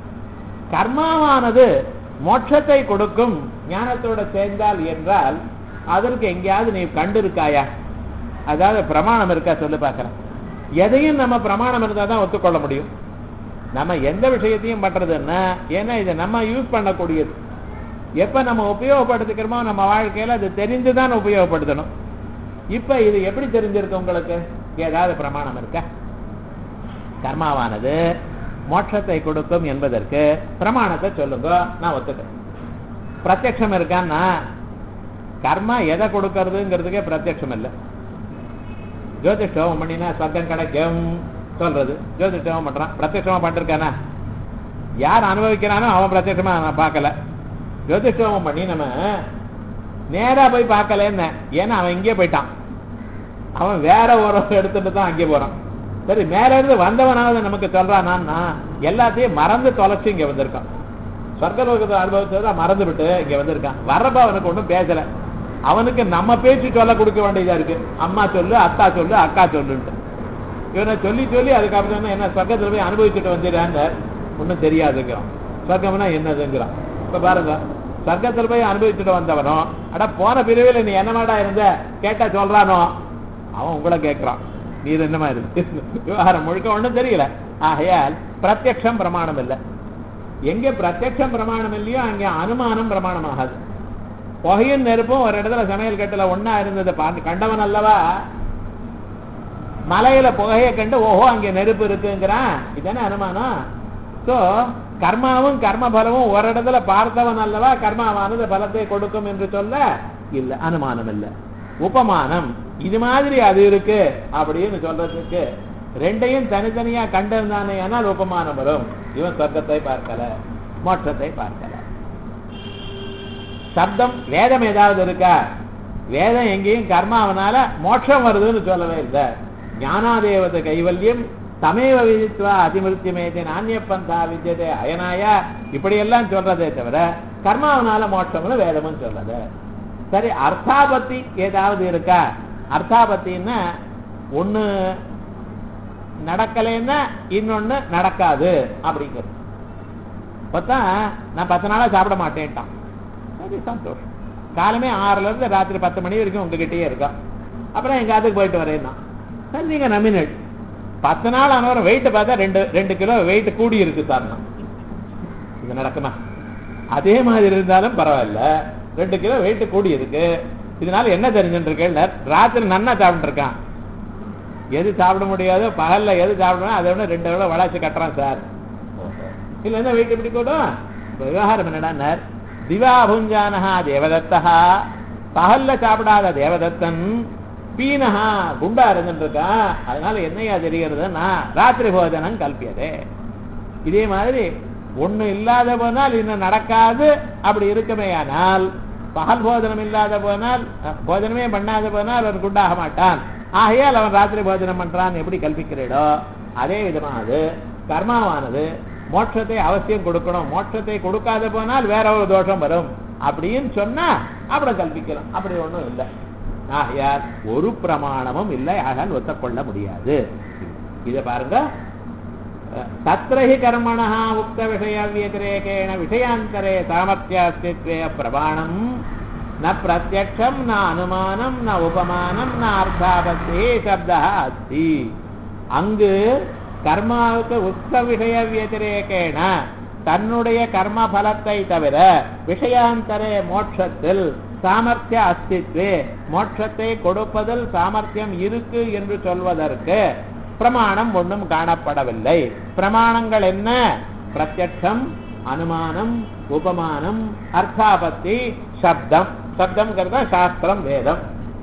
Speaker 1: கர்மாவானது மோட்சத்தை கொடுக்கும் ஞானத்தோட சேர்ந்தால் என்றால் அதற்கு எங்கேயாவது நீ கண்டிருக்காயா அதாவது பிரமாணம் இருக்கா சொல்லு பார்க்கறேன் எதையும் நம்ம பிரமாணம் இருந்தால் தான் ஒத்துக்கொள்ள முடியும் நம்ம எந்த விஷயத்தையும் பண்றதுன்னா ஏன்னா இதை நம்ம யூஸ் பண்ணக்கூடியது எப்ப நம்ம உபயோகப்படுத்திக்கிறோமோ நம்ம வாழ்க்கையில அது தெரிந்துதான் உபயோகப்படுத்தணும் இப்ப இது எப்படி தெரிஞ்சிருக்கு உங்களுக்கு ஏதாவது பிரமாணம் இருக்கா கர்மாவானது மோட்சத்தை கொடுக்கும் என்பதற்கு பிரமாணத்தை சொல்லுங்க நான் ஒத்துக்கிறேன் பிரத்யக்ஷம் இருக்கான்னா கர்மா எதை கொடுக்கறதுங்கிறதுக்கே பிரத்யக்ஷம் இல்லை ஜோதிஷ்டோமம் பண்ணினா சொர்க்கம் கிடைக்கும் சொல்றது ஜோதிஷ்டோமம் பண்றான் பிரத்யட்சமா பண்ணிருக்கானா யார் அனுபவிக்கிறானோ அவன் பிரத்யட்சமா நான் பார்க்கல ஜோதிஷ்டோமம் பண்ணி நம்ம நேரா போய் பார்க்கலன்னு ஏன்னா அவன் இங்கே போயிட்டான் அவன் வேற ஒரு எடுத்துட்டு தான் அங்கே போறான் சரி மேல இருந்து வந்தவனாவது நமக்கு சொல்றானா எல்லாத்தையும் மறந்து தொலைச்சு இங்க வந்திருக்கான் சொர்க்கலோகத்தை அனுபவிச்சதை மறந்து விட்டு இங்க வந்திருக்கான் வர்றப்ப அவனுக்கு ஒண்ணும் பேசல அவனுக்கு நம்ம பேச்சு சொல்ல கொடுக்க வேண்டியதா இருக்கு அம்மா சொல்லு அத்தா சொல்லு அக்கா சொல்லுன்ட்டு இவனை சொல்லி சொல்லி அதுக்கப்புறம் என்ன, என்ன சொர்க்கத்துல போய் அனுபவிச்சுட்டு வந்துடுறான்னு ஒன்றும் தெரியாதுங்கிறான் சொர்க்கம்னா என்னதுங்கிறான் இப்ப பாருங்க சொர்க்கத்துல போய் அனுபவிச்சுட்டு வந்தவனோ அட போன பிரிவில் நீ என்னமாடா இருந்த கேட்டா சொல்றானோ அவன் உங்களை கேட்கிறான் நீ இது என்னமா இருக்கு விவகாரம் முழுக்க ஒண்ணும் தெரியல ஆகையால் பிரத்யக்ஷம் பிரமாணம் இல்லை எங்க பிரத்யக்ஷம் பிரமாணம் இல்லையோ அங்க அனுமானம் பிரமாணம் ஆகாது புகையும் நெருப்பும் ஒரு இடத்துல சமையல் கட்டுல ஒண்ணா இருந்தது பா- கண்டவன் அல்லவா மலையில புகையை கண்டு ஓஹோ அங்க நெருப்பு இருக்குங்கிறான் இதானே அனுமானம் சோ கர்மாவும் கர்ம பலமும் ஒரு இடத்துல பார்த்தவன் அல்லவா கர்மாவானது பலத்தை கொடுக்கும் என்று சொல்ல இல்ல அனுமானம் இல்ல உபமானம் இது மாதிரி அது இருக்கு அப்படின்னு சொல்றதுக்கு ரெண்டையும் தனித்தனியா கண்டிருந்தானே ஆனால் உபமானம் வரும் இவன் சொர்க்கத்தை பார்க்கல மோட்சத்தை பார்க்கல சப்தம் வேதம் ஏதாவது இருக்கா வேதம் எங்கேயும் கர்மாவனால மோட்சம் வருதுன்னு சொல்லவே இல்லை ஞானாதேவத கைவல்யம் தமேவ விதித்வா அதிமிருத்தியமேதே நானிய பந்தா வித்தியதே அயனாய இப்படி எல்லாம் சொல்றதே தவிர கர்மாவனால மோட்சம்னு வேதமும் சொல்லது சரி அர்த்தாபத்தி ஏதாவது இருக்கா அர்த்தாபத்தின்னா ஒண்ணு நடக்கலைன்னா இன்னொன்னு நடக்காது அப்படிங்கிறது பார்த்தா நான் பத்து நாளா சாப்பிட மாட்டேன்ட்டான் சரி சந்தோஷம் காலமே ஆறுல இருந்து ராத்திரி பத்து மணி வரைக்கும் உங்ககிட்டயே இருக்கோம் அப்புறம் எங்க அதுக்கு போயிட்டு வரேன்னா சரி நீங்க நமினல் பத்து நாள் ஆனவரும் வெயிட் பார்த்தா ரெண்டு ரெண்டு கிலோ வெயிட் கூடி இருக்கு சார்னா இது நடக்குமா அதே மாதிரி இருந்தாலும் பரவாயில்ல ரெண்டு கிலோ வெயிட் கூடி இருக்கு இதனால என்ன தெரிஞ்சுட்டு இருக்கேன் ராத்திரி நன்னா சாப்பிட்டு இருக்கான் எது சாப்பிட முடியாதோ பகல்ல எது சாப்பிடணும் அதை விட ரெண்டு விட வளர்ச்சி கட்டுறான் சார் இல்ல என்ன வெயிட் எப்படி கூடும் இப்ப விவகாரம் என்னடா திவா புஞ்சானஹா தேவதத்தா பகல்ல சாப்பிடாத தேவதத்தன் பீனஹா குண்டா இருந்துருக்கான் அதனால என்னையா தெரிகிறதுன்னா ராத்திரி போஜனம் கல்பியதே இதே மாதிரி ஒண்ணு இல்லாத போனால் இன்னும் நடக்காது அப்படி இருக்குமேயானால் பகல் போஜனம் இல்லாத போனால் அஹ், போஜனமே பண்ணாத போனால் அவன் குண்டாக மாட்டான் ஆகையால் அவன் ராத்திரி போஜனம் பண்றான் எப்படி கல்பிக்கிறீடோ அதே விதமானது கர்மாவானது மோட்சத்தை அவசியம் கொடுக்கணும் மோட்சத்தை கொடுக்காத போனால் வேற ஒரு தோஷம் வரும் அப்படின்னு சொன்னா அப்படி கல்பிக்கலாம் அப்படி ஒண்ணும் இல்லை ஆகையால் ஒரு பிரமாணமும் இல்லை ஆகால் ஒத்தக்கொள்ள முடியாது இதை பாருங்க तत्र हि कर्मणः उक्तविषयव्यतिरेकेण विषयान्तरे सामर्थ्यास्तित्वे प्रमाणम् न प्रत्यक्षम् न अनुमानम् न उपमानम् न अर्थापत्तिः शब्दः अस्ति அங்கு கர்மாவுக்கு உக்த விஷய வியதிரேகேன தன்னுடைய கர்ம பலத்தை தவிர விஷயாந்தரே மோட்சத்தில் சாமர்த்திய அஸ்தித்வே மோட்சத்தை கொடுப்பதில் சாமர்த்தியம் இருக்கு என்று சொல்வதற்கு பிரமாணம் ஒன்றும் காணப்படவில்லை பிரமாணங்கள் என்ன பிரத்யட்சம் அனுமானம் உபமானம் அர்த்தாபத்தி சப்தம் சப்தம்ங்கிறத சாஸ்திரம் வேதம்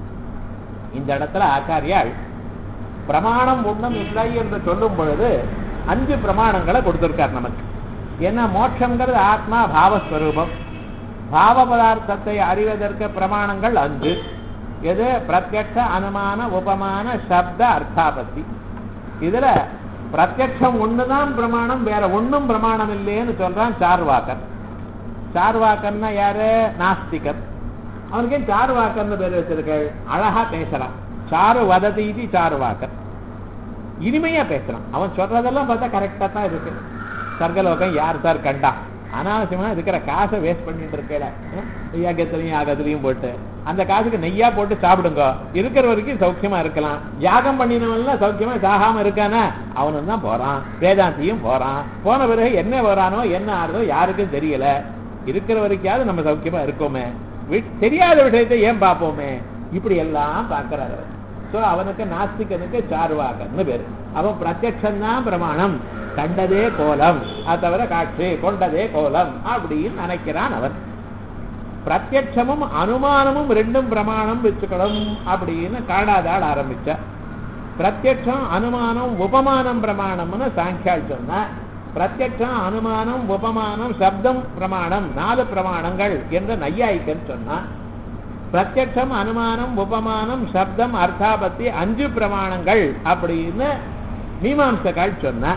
Speaker 1: இந்த இடத்துல ஆச்சாரியால் பிரமாணம் ஒன்றும் இல்லை என்று சொல்லும் பொழுது அஞ்சு பிரமாணங்களை கொடுத்திருக்கார் நமக்கு ஏன்னா மோட்சங்கிறது ஆத்மா பாவஸ்வரூபம் பாவ பதார்த்தத்தை அறிவதற்கு பிரமாணங்கள் அஞ்சு எது பிரத்யட்ச அனுமான உபமான சப்த அர்த்தாபத்தி இதுல பிரத்யட்சம் ஒண்ணுதான் பிரமாணம் வேற ஒண்ணும் பிரமாணம் இல்லைன்னு சொல்றான் சார்வாக்கர் சார்வாக்கர்னா யாரு நாஸ்திகர் அவனுக்கு ஏன் சார்வாக்கர்னு பேர் வச்சிருக்க அழகா பேசுறான் சாரு வததி இது சார்வாக்கர் இனிமையா பேசுறான் அவன் சொல்றதெல்லாம் பார்த்தா கரெக்டா தான் இருக்கு சர்க்கலோகம் யார் சார் கண்டா அனாவசியமா இருக்கிற காசை வேஸ்ட் பண்ணிட்டு இருக்கல யாகத்திலையும் யாகத்திலையும் போட்டு அந்த காசுக்கு நெய்யா போட்டு சாப்பிடுங்க இருக்கிற வரைக்கும் சௌக்கியமா இருக்கலாம் யாகம் பண்ணினவன்ல சௌக்கியமா சாகாம இருக்கானா அவனும் தான் போறான் வேதாந்தியும் போறான் போன பிறகு என்ன வரானோ என்ன ஆறுதோ யாருக்கும் தெரியல இருக்கிற வரைக்காவது நம்ம சௌக்கியமா இருக்கோமே வி- தெரியாத விஷயத்தை ஏன் பார்ப்போமே இப்படி எல்லாம் பார்க்கிறார் அவர் சோ அவனுக்கு நாஸ்திகனுக்கு சார்வாகன்னு பேரு அவன் பிரத்யக்ஷம் தான் பிரமாணம் கண்டதே கோலம் அது தவிர காட்சி கொண்டதே கோலம் அப்படின்னு நினைக்கிறான் அவன் பிரத்யட்சமும் அனுமானமும் ரெண்டும் பிரமாணம் வச்சுக்கணும் அப்படின்னு காடாதாள் ஆரம்பிச்ச பிரத்யட்சம் அனுமானம் உபமானம் பிரமாணம்னு சாங்கியால் சொன்ன பிரத்யட்சம் அனுமானம் உபமானம் சப்தம் பிரமாணம் நாலு பிரமாணங்கள் என்று நையாயிக்கன்னு சொன்னான் பிரத்யட்சம் அனுமானம் உபமானம் சப்தம் அர்த்தாபத்தி அஞ்சு பிரமாணங்கள் அப்படின்னு மீமாம்சகால் சொன்ன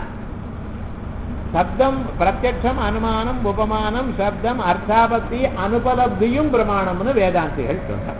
Speaker 1: சப்தம் பிரத்யட்சம் அனுமானம் உபமானம் சப்தம் அர்த்தாபத்தி அனுபலப்தியும் பிரமாணம்னு வேதாந்திகள் சொன்னார்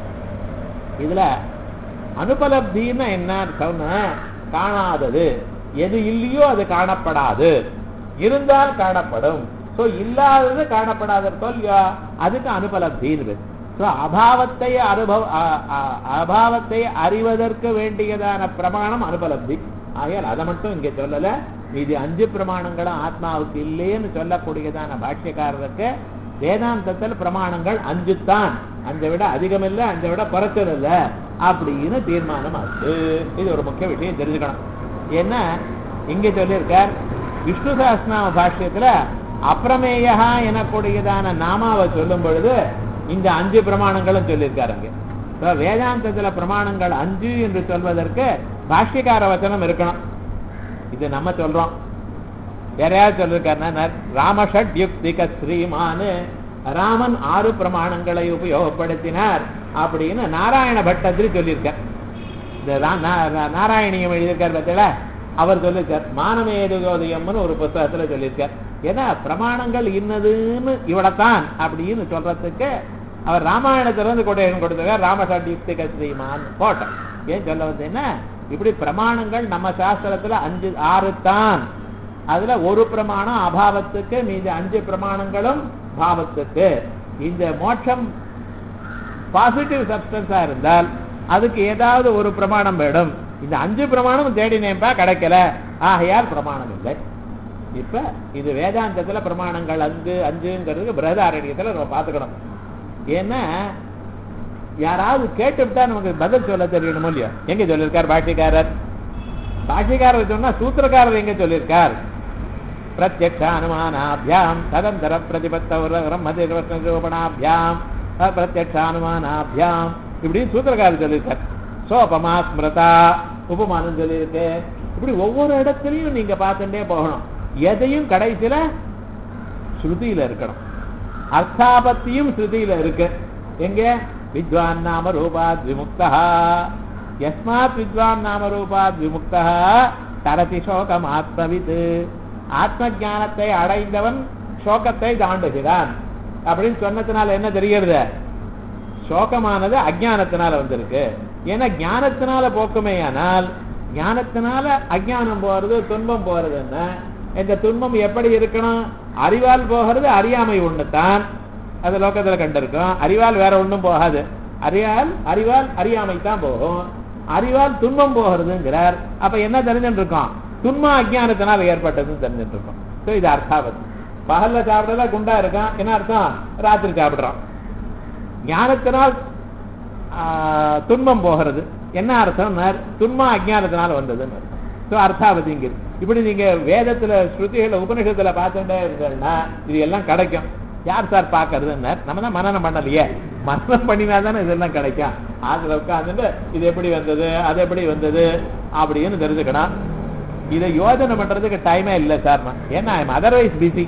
Speaker 1: இதுல அனுபலப்தின்னு என்ன சொன்ன காணாதது எது இல்லையோ அது காணப்படாது இருந்தால் காணப்படும் சோ இல்லாதது காணப்படாத இல்லையா அதுக்கு அனுபலப்தின்னு பேர் சோ அபாவத்தை அனுபவ அ- அ- அபாவத்தை அறிவதற்கு வேண்டியதான பிரமாணம் அனுபலப்தி ஆகையால் அதை மட்டும் இங்க சொல்லல இது அஞ்சு பிரமாணங்களும் ஆத்மாவுக்கு இல்லைன்னு சொல்லக்கூடியதான பாஷ்யக்காரருக்கு வேதாந்தத்தில் பிரமாணங்கள் அஞ்சு தான் அஞ்சை விட அதிகம் இல்லை அஞ்சை விட குறைச்சல் இல்லை அப்படின்னு தீர்மானம் ஆச்சு இது ஒரு முக்கிய விஷயம் தெரிஞ்சுக்கணும் ஏன்னா இங்க சொல்லியிருக்கார் விஷ்ணு சஹஸ்நாம பாஷ்யத்துல அப்பிரமேயா எனக்கூடியதான நாமாவை சொல்லும் பொழுது இந்த அஞ்சு பிரமாணங்களும் சொல்லியிருக்காருங்க இப்ப வேதாந்தத்துல பிரமாணங்கள் அஞ்சு என்று சொல்வதற்கு பாஷ்யக்கார வச்சனம் இருக்கணும் இது நம்ம சொல்றோம் வேற யார் சொல்லிருக்காருன்னா ராமஷட் யுக்திக ஸ்ரீமானு ராமன் ஆறு பிரமாணங்களை உபயோகப்படுத்தினார் அப்படின்னு நாராயண பட்டத்திரி சொல்லியிருக்கார் இந்த ரா- நா- நா- நாராயணியம் எழுதியிருக்கார் பார்த்தீங்களா அவர் சொல்லியிருக்கார் மானமேதுகோதயம்னு ஒரு புத்தகத்துல சொல்லியிருக்கார் ஏன்னா பிரமாணங்கள் இன்னதுன்னு இவ்வளத்தான் அப்படின்னு சொல்றதுக்கு அவர் ராமாயணத்துல இருந்து கொட்டேஷன் கொடுத்திருக்கார் ராமஷட் யுக்திக ஸ்ரீமான் போட்டோம் ஏன் சொல்ல வந்தேன்னா இப்படி பிரமாணங்கள் நம்ம சாஸ்திரத்துல அஞ்சு ஆறு தான் அதுல ஒரு பிரமாணம் அபாவத்துக்கு மீதி அஞ்சு பிரமாணங்களும் பாவத்துக்கு இந்த மோட்சம் பாசிட்டிவ் சப்ஸ்டன்ஸா இருந்தால் அதுக்கு ஏதாவது ஒரு பிரமாணம் வேணும் இந்த அஞ்சு பிரமாணம் தேடினேன்பா கிடைக்கல ஆகையால் பிரமாணம் இல்லை இப்ப இது வேதாந்தத்துல பிரமாணங்கள் அஞ்சு அஞ்சுங்கிறதுக்கு பிரதாரண்யத்துல நம்ம பார்த்துக்கணும் ஏன்னா யாராவது கேட்டுவிட்டா நமக்கு பதில் சொல்ல தெரியணுமோ இல்லையோ எங்க சொல்லியிருக்கார் பாஷ்யக்காரர் பாஷ்யக்காரர் சொன்னா சூத்திரக்காரர் எங்க சொல்லியிருக்கார் பிரத்யக்ஷ அனுமானாபியாம் ததந்தர பிரதிபத்தவரம் மதிரூபணாபியாம் பிரத்யக்ஷ அனுமானாபியாம் இப்படி சூத்திரக்காரர் சொல்லியிருக்கார் சோபமா ஸ்மிருதா உபமானம் சொல்லியிருக்கு இப்படி ஒவ்வொரு இடத்துலையும் நீங்க பார்த்துட்டே போகணும் எதையும் கடைசியில ஸ்ருதியில இருக்கணும் அர்த்தாபத்தியும் ஸ்ருதியில இருக்கு எங்க வித்வான் நாம ரூபாத் விமுக்தா யஸ்மாத் வித்வான் நாம ரூபாத் விமுக்தா தரதி சோகம் ஆத்மவித் ஆத்ம ஞானத்தை அடைந்தவன் சோகத்தை தாண்டுகிறான் அப்படின்னு சொன்னதுனால என்ன தெரிகிறது சோகமானது அஜானத்தினால வந்திருக்கு ஏன்னா ஞானத்தினால போக்குமேயானால் ஞானத்தினால அஜானம் போறது துன்பம் போறதுன்னா இந்த துன்பம் எப்படி இருக்கணும் அறிவால் போகிறது அறியாமை ஒண்ணுதான் அது லோகத்துல கண்டிருக்கோம் அறிவால் வேற ஒண்ணும் போகாது அறிவால் அறிவால் அறியாமை தான் போகும் அறிவால் துன்பம் போகிறதுங்கிறார் அப்ப என்ன தெரிஞ்சுட்டு இருக்கோம் துன்பம் அஜானத்தினால் ஏற்பட்டதுன்னு தெரிஞ்சுட்டு இருக்கோம் So இது அர்த்தாவத் பகல்ல சாப்பிடல குண்டா இருக்கான் என்ன அர்த்தம் ராத்திரி சாப்பிடுறான் ஞானத்தினால் ஆ, துன்பம் போகிறது என்ன அர்த்தம் துன்பம் அஜானத்தினால் வந்ததுன்னு அர்த்தம் ஸோ அர்த்தாவதிங்கிறது இப்படி நீங்க வேதத்துல ஸ்ருதிகளை உபனிஷத்துல பார்த்துட்டே இருந்தீங்கன்னா இது எல்லாம் கிடைக்கும் யார் சார் பார்க்கறதுன்னு நம்ம தான் மனநம் பண்ணலையே மனநம் பண்ணினா தானே இதெல்லாம் கிடைக்கும் அதுல உட்காந்துட்டு இது எப்படி வந்தது அது எப்படி வந்தது அப்படின்னு தெரிஞ்சுக்கணும் இதை யோசனை பண்றதுக்கு டைமே இல்லை சார் நான் ஏன்னா ஐம் அதர்வைஸ் பிஸி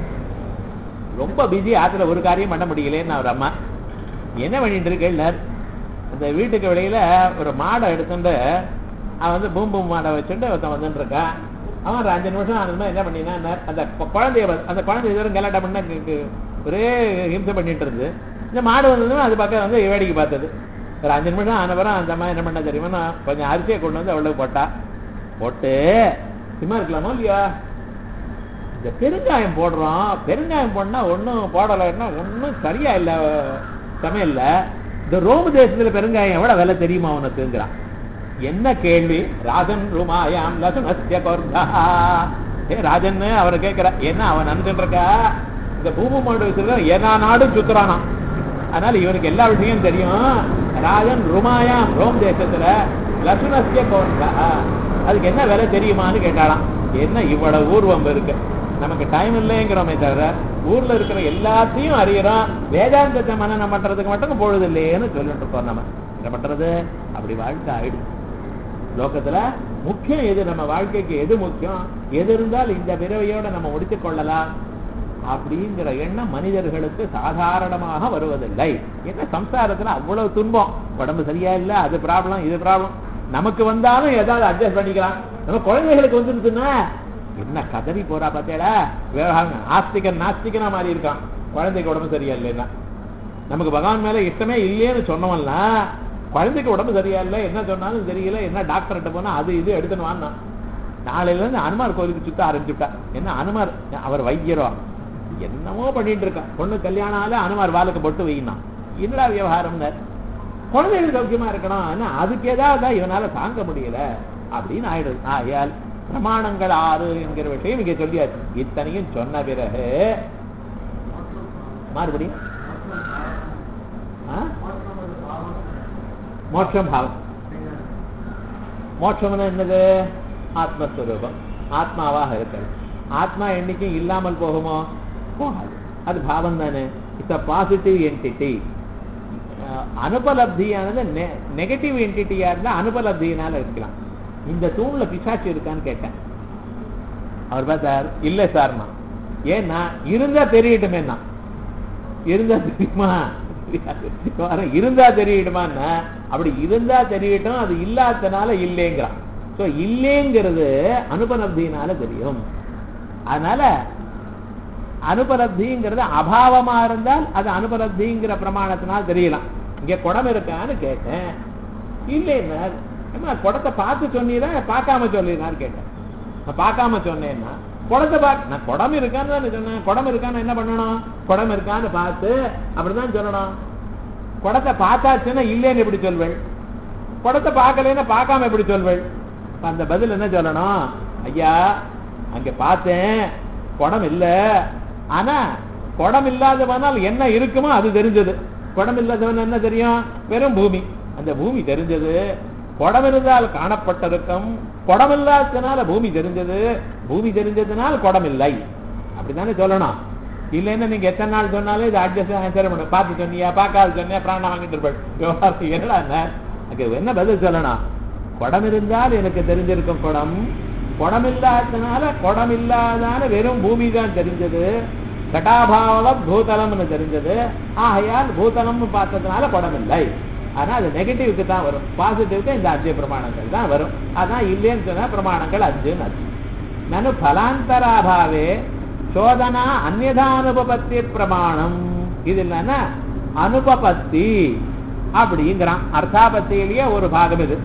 Speaker 1: ரொம்ப பிஸி ஆத்துல ஒரு காரியம் பண்ண முடியலன்னு அவர் அம்மா என்ன பண்ணிட்டு இருக்கேன்னார் அந்த வீட்டுக்கு வெளியில ஒரு மாடை எடுத்துட்டு அவன் வந்து பூம் பூம் மாடை வச்சுட்டு ஒருத்தன் வந்துட்டு இருக்கான் அவன் ஒரு அஞ்சு நிமிஷம் அந்த மாதிரி என்ன பண்ணினா அந்த கு- குழந்தைய வ- அந்த குழந்தை இதோட கலாட்டம் பண்ண கு- கு- ஒரே ஹிம்சை பண்ணிட்டு இருந்து இந்த மாடு வந்ததும் அது பக்கம் வந்து வேடிக்கை பார்த்தது ஒரு அஞ்சு நிமிஷம் ஆனவரும் அந்த மாதிரி என்ன பண்ண தெரியுமா நான் கொஞ்சம் அரிசியை கொண்டு வந்து அவளுக்கு போட்டா போட்டு சும்மா இருக்கலாமா இல்லையா இந்த பெருங்காயம் போடுறோம் பெருங்காயம் போடனா ஒன்றும் போடலைன்னா ஒன்றும் சரியா இல்லை சமையல்ல இந்த ரோம தேசத்துல பெருங்காயம் எவ்வளவு விலை தெரியுமா உனக்குங்கிறான் என்ன கேள்வி ராஜன் ரூமாயாம் லசுனஸ்ய கொர்தா ஏ ராஜன் அவரை கேட்கிற என்ன அவன் நினைச்சுட்டு இருக்கா இந்த பூமி மாடு வச்சிருக்க ஏனா நாடும் சுத்துறானா அதனால இவனுக்கு எல்லா விஷயம் தெரியும் ராஜன் ருமாயாம் ரோம் தேசத்துல லசுனஸ்ய கொர்தா அதுக்கு என்ன விலை தெரியுமான்னு கேட்டாளாம் என்ன இவ்வளவு ஊர்வம் இருக்கு நமக்கு டைம் இல்லைங்கிறோமே தவிர ஊர்ல இருக்கிற எல்லாத்தையும் அறியறோம் வேதாந்தத்தை மனநம் பண்றதுக்கு மட்டும் பொழுது இல்லையேன்னு சொல்லிட்டு இருக்கோம் நம்ம என்ன பண்றது அப்படி வாழ்க்கை ஆயிடுச்சு லோகத்துல முக்கியம் எது நம்ம வாழ்க்கைக்கு எது முக்கியம் எது இருந்தால் இந்த பிறவையோட நம்ம முடித்துக் கொள்ளலாம் அப்படிங்கிற எண்ணம் மனிதர்களுக்கு சாதாரணமாக வருவதில்லை என்ன சம்சாரத்துல அவ்வளவு துன்பம் உடம்பு சரியா இல்ல அது ப்ராப்ளம் இது ப்ராப்ளம் நமக்கு வந்தாலும் ஏதாவது அட்ஜஸ்ட் பண்ணிக்கலாம் நம்ம குழந்தைகளுக்கு வந்துருச்சுன்னா என்ன கதறி போறா பார்த்தேடா விவகாரம் ஆஸ்திகன் நாஸ்திகனா மாறி இருக்கான் குழந்தைக்கு உடம்பு சரியா இல்லைன்னா நமக்கு பகவான் மேல இஷ்டமே இல்லையேன்னு சொன்னவன்ல குழந்தைக்கு உடம்பு சரியா இல்லை என்ன சொன்னாலும் தெரியல என்ன டாக்டர்கிட்ட போனா அது இது எடுத்துன்னு வான்னா நாளையில இருந்து அனுமார் கோயிலுக்கு சுத்த ஆரம்பிச்சுட்டா என்ன அனுமார் அவர் வைத்தியரோ என்னமோ பண்ணிட்டு இருக்கான் பொண்ணு கல்யாணம் ஆல அனுமார் வாளுக்கு போட்டு வையினான் என்னடா விவகாரம்னு குழந்தைகள் சௌக்கியமா இருக்கணும் ஆனா அதுக்கு ஏதாவது இவனால தாங்க முடியல அப்படின்னு ஆயிடுது ஆகையால் பிரமாணங்கள் ஆறு என்கிற விஷயம் இங்க சொல்லியாச்சு இத்தனையும் சொன்ன பிறகு மறுபடியும் ஆ? மோட்சம் பாவம் மோட்சம்னு என்னது ஆத்மஸ்வரூபம் ஆத்மாவாக இருக்கிறது ஆத்மா என்னைக்கும் இல்லாமல் போகுமோ போகாது அது பாவம் தானே இட்ஸ் அ பாசிட்டிவ் என்டிட்டி அனுபலப்தியானது நெகட்டிவ் என்டிட்டியா இருந்தா அனுபலப்தியினால இருக்கலாம் இந்த தூண்ல பிசாச்சு இருக்கான்னு கேட்டேன் அவர் பார்த்தார் இல்ல சார்மா ஏன்னா இருந்தா தெரியட்டுமேனா இருந்தா தெரியுமா தெரியாது. இருந்தா தெரியட்டுமான்னா அப்படி இருந்தா தெரியட்டும் அது இல்லாதனால இல்லைங்கிறான் சோ இல்லைங்கிறது அனுபலப்தியினால தெரியும் அதனால அனுபலப்திங்கிறது அபாவமா இருந்தால் அது அனுபலப்திங்கிற பிரமாணத்தினால் தெரியலாம் இங்க குடம் இருக்கான்னு கேட்டேன் இல்லைன்னா ஏம்மா குடத்தை பார்த்து சொன்னீரா பார்க்காம சொல்லினான்னு கேட்டேன் நான் பார்க்காம சொன்னேன்னா குடத்தை பார்க்க நான் குடம் இருக்கான்னு தானே சொன்னேன் குடம் இருக்கான்னு என்ன பண்ணணும் குடம் இருக்கான்னு பார்த்து அப்படிதான் சொல்லணும் குடத்தை பார்த்தாச்சுன்னா இல்லைன்னு எப்படி சொல்வேள் குடத்தை பார்க்கலைன்னா பார்க்காம எப்படி சொல்வேள் இப்ப அந்த பதில் என்ன சொல்லணும் ஐயா அங்க பார்த்தேன் குடம் இல்ல ஆனா குடம் இல்லாதவனால் என்ன இருக்குமோ அது தெரிஞ்சது குடம் இல்லாதவன் என்ன தெரியும் வெறும் பூமி அந்த பூமி தெரிஞ்சது குடம் இருந்தால் காணப்பட்டிருக்கும் குடம் இல்லாததுனால பூமி தெரிஞ்சது பூமி தெரிஞ்சதுனால குடம் இல்லை அப்படித்தானே சொல்லணும் இல்லைன்னா நீங்க எத்தனை நாள் சொன்னாலும் இது அட்ஜஸ்ட் ஆன்சர் பண்ண பார்த்து சொன்னியா பார்க்காது சொன்னியா பிராணம் வாங்கிட்டு இருப்பேன் விவகாரம் என்னடா அங்க என்ன பதில் சொல்லணும் குடம் இருந்தால் எனக்கு தெரிஞ்சிருக்கும் குடம் குடம் இல்லாததுனால குடம் இல்லாதான வெறும் பூமி தான் தெரிஞ்சது கட்டாபாவ பூதலம்னு தெரிஞ்சது ஆகையால் பூதலம்னு பார்த்ததுனால குடம் இல்லை ஆனா அது நெகட்டிவ்க்கு தான் வரும் பாசிட்டிவ்க்கு இந்த அஞ்சு பிரமாணங்கள் தான் வரும் அதான் இல்லைன்னு சொன்னா பிரமாணங்கள் அஞ்சுன்னு அர்த்தம் நனு பலாந்தராபாவே சோதனா அந்நதானுபபத்தி பிரமாணம் இது என்னன்னா அனுபபத்தி அப்படிங்கிறான் அர்த்தாபத்தியிலேயே ஒரு பாகம் இது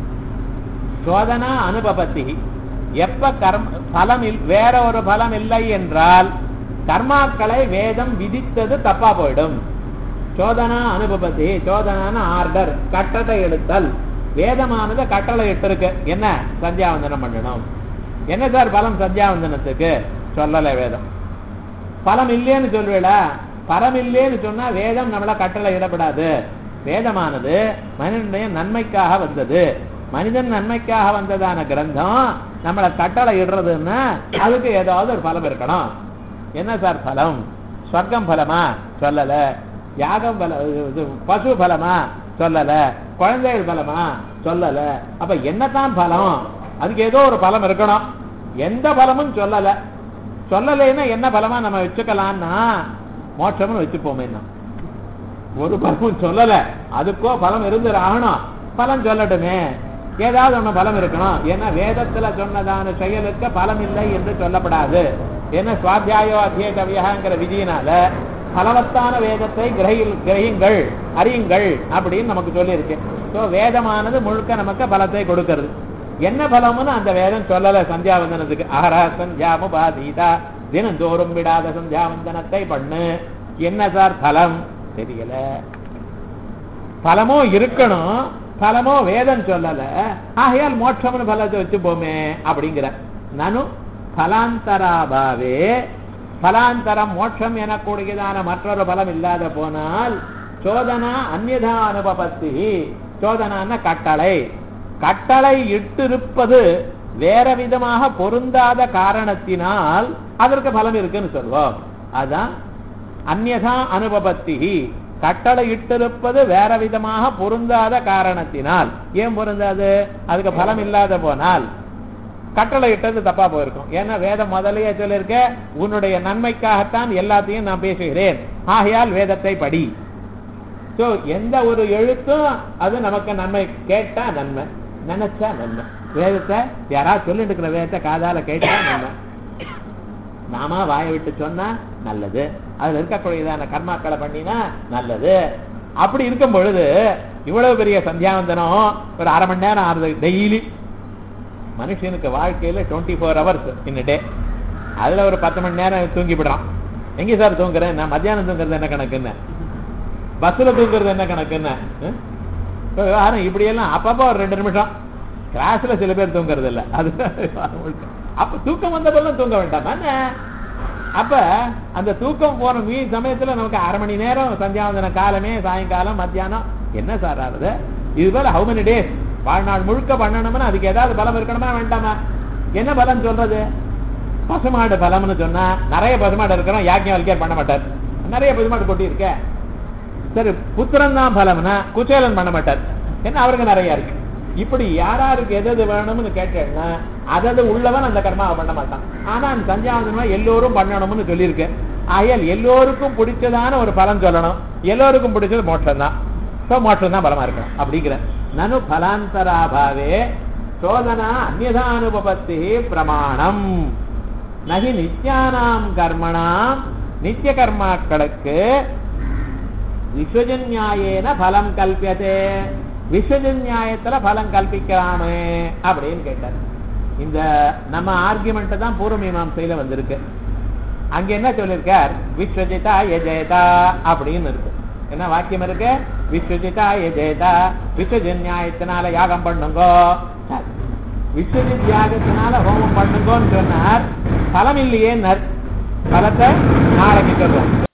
Speaker 1: சோதனா அனுபபத்தி எப்ப கர்ம பலம் இல்- வேற ஒரு பலம் இல்லை என்றால் கர்மாக்களை வேதம் விதித்தது தப்பா போயிடும் சோதனா அனுபபத்தி சோதனான ஆர்டர் கட்டளை எடுத்தல் வேதமானது கட்டளை இட்டிருக்கு என்ன சந்தியாவந்தனம் பண்ணணும் என்ன சார் பலம் சந்தியாவந்தனத்துக்கு சொல்லலை வேதம் பலம் இல்லைன்னு சொல்வேடா பலம் இல்லைன்னு சொன்னா வேதம் நம்மள கட்டளை இடப்படாது வேதமானது மனிதனுடைய நன்மைக்காக வந்தது மனிதன் நன்மைக்காக வந்ததான கிரந்தம் நம்மளை கட்டளை இடுறதுன்னா அதுக்கு ஏதாவது ஒரு பலம் இருக்கணும் என்ன சார் பலம் ஸ்வர்க்கம் பலமா சொல்லல யாகம் பல இது பசு பலமா சொல்லல குழந்தைகள் பலமா சொல்லல அப்ப என்னதான் பலம் அதுக்கு ஏதோ ஒரு பலம் இருக்கணும் எந்த பலமும் சொல்லல சொல்லலைன்னா என்ன பலமா நம்ம வச்சுக்கலாம்னா மோட்சம்னு வச்சுப்போமே ஒரு பலமும் சொல்லல அதுக்கோ பலம் இருந்து ஆகணும் பலம் சொல்லட்டுமே ஏதாவது ஒண்ணு பலம் இருக்கணும் ஏன்னா வேதத்துல சொன்னதான செயலுக்கு பலம் இல்லை என்று சொல்லப்படாது ஏன்னா சுவாத்தியாயோ அத்தியகவியங்கிற விதியினால பலவத்தான வேதத்தை கிரகில் கிரகிங்கள் அறியுங்கள் அப்படின்னு நமக்கு சொல்லியிருக்கு ஸோ வேதமானது முழுக்க நமக்கு பலத்தை கொடுக்கிறது என்ன பலம்னு அந்த வேதம் சொல்லல சந்தியாவந்தனத்துக்கு ஆரா சந்தியாமுபாதீதா தினந்தோறும் விடாத சந்தியாவந்தனத்தை பண்ணு என்ன சார் பலம் தெரியல பலமோ இருக்கணும் பலமோ வேதம் சொல்லல ஆகையால் மோட்சம்னு பலத்தை வச்சு போமே அப்படிங்கிற நானு பலாந்தராபாவே பலாந்தரம் மோட்சம் எனக்கூடியதான மற்றொரு பலம் இல்லாத போனால் சோதனா அந்நியதா அனுபபத்தி சோதனான கட்டளை கட்டளை இட்டிருப்பது வேற விதமாக பொருந்தாத காரணத்தினால் அதற்கு பலம் இருக்குன்னு சொல்வோம் அதான் அந்நியதா அனுபபத்தி கட்டளை இட்டிருப்பது வேற விதமாக பொருந்தாத காரணத்தினால் ஏன் பொருந்தாது அதுக்கு பலம் இல்லாத போனால் கட்டளை இட்டது தப்பா போயிருக்கும் ஏன்னா வேதம் முதலையே சொல்லியிருக்க உன்னுடைய நன்மைக்காகத்தான் எல்லாத்தையும் நான் பேசுகிறேன் ஆகையால் வேதத்தை படி சோ எந்த ஒரு எழுத்தும் அது நமக்கு நன்மை கேட்டா நன்மை நினைச்சா நன்மை வேதத்தை யாராவது சொல்லிட்டு இருக்கிற வேதத்தை காதால கேட்டா நன்மை நாம வாயை விட்டு சொன்னா நல்லது அதுல இருக்கக்கூடியதான கர்மாக்களை பண்ணினா நல்லது அப்படி இருக்கும் பொழுது இவ்வளவு பெரிய சந்தியாவந்தனம் ஒரு அரை மணி நேரம் ஆறுது டெய்லி மனுஷனுக்கு வாழ்க்கையில twenty four hours in day அதுல ஒரு பத்து மணி நேரம் தூங்கிவிடுறான் எங்க சார் தூங்குறேன் நான் மத்தியானம் தூங்குறது என்ன கணக்குன்னு பஸ்ல தூங்குறது என்ன கணக்குன்னு ஹம்? இப்ப விவகாரம் இப்படி எல்லாம் அப்பப்போ ஒரு ரெண்டு நிமிஷம் கிளாஸ்ல சில பேர் தூங்குறது இல்ல அது விவகாரம் முழுக்க. அப்ப தூக்கம் வந்த போதும் தூங்க வேண்டாமா என்ன அப்ப அந்த தூக்கம் போன மீ சமயத்துல நமக்கு அரை மணி நேரம் சந்தியாவந்தன காலமே சாயங்காலம் மத்தியானம் என்ன சார் ஆறுது இது போல ஹவு மெனி டேஸ் வாழ்நாள் முழுக்க பண்ணணும்னா அதுக்கு ஏதாவது பலம் இருக்கணுமா வேண்டாமா என்ன பலம் சொல்றது பசுமாடு பலம்னு சொன்னா நிறைய பசுமாடு இருக்கிறோம் யாக்கியம் வலிக்கர் பண்ண மாட்டார் நிறைய பசுமாடு கொட்டி இருக்க சரி புத்திரன் தான் பலம்னா குச்சேலன் பண்ண மாட்டார் ஏன்னா அவருக்கு நிறைய இருக்கு இப்படி யாராருக்கு எது எது வேணும்னு கேட்டேன்னா அதது உள்ளவன் அந்த கர்மாவை பண்ண மாட்டான் ஆனா அந்த சஞ்சாவந்தமா எல்லோரும் பண்ணணும்னு சொல்லியிருக்கேன் ஆகையால் எல்லோருக்கும் பிடிச்சதான ஒரு பலன் சொல்லணும் எல்லோருக்கும் பிடிச்சது மோட்சம் தான் ஸோ மோட்சம் தான் பலமா இருக்கணும் அப்படிங்கிற நனு பலாந்தராபாவே சோதனா அந்நதானுபபத்தி பிரமாணம் நகி நித்யானாம் கர்மணாம் நித்திய கர்மாக்களுக்கு விஸ்வஜன்யாயேன பலம் கல்பியதே விஸ்வஜன் நியாயத்துல பலம் கல்பிக்கலாமே அப்படின்னு கேட்டார் இந்த நம்ம ஆர்குமெண்ட் தான் பூர்வ மீமாசையில வந்திருக்கு அங்க என்ன சொல்லியிருக்கார் விஸ்வஜிதா எஜேதா அப்படின்னு இருக்கு என்ன வாக்கியம் இருக்கு விஸ்வஜிதா எஜேதா விஸ்வஜன் நியாயத்தினால யாகம் பண்ணுங்கோ விஸ்வஜித் யாகத்தினால ஹோமம் பண்ணுங்கோன்னு சொன்னார் பலம் இல்லையே பலத்தை நாளைக்கு சொல்றோம்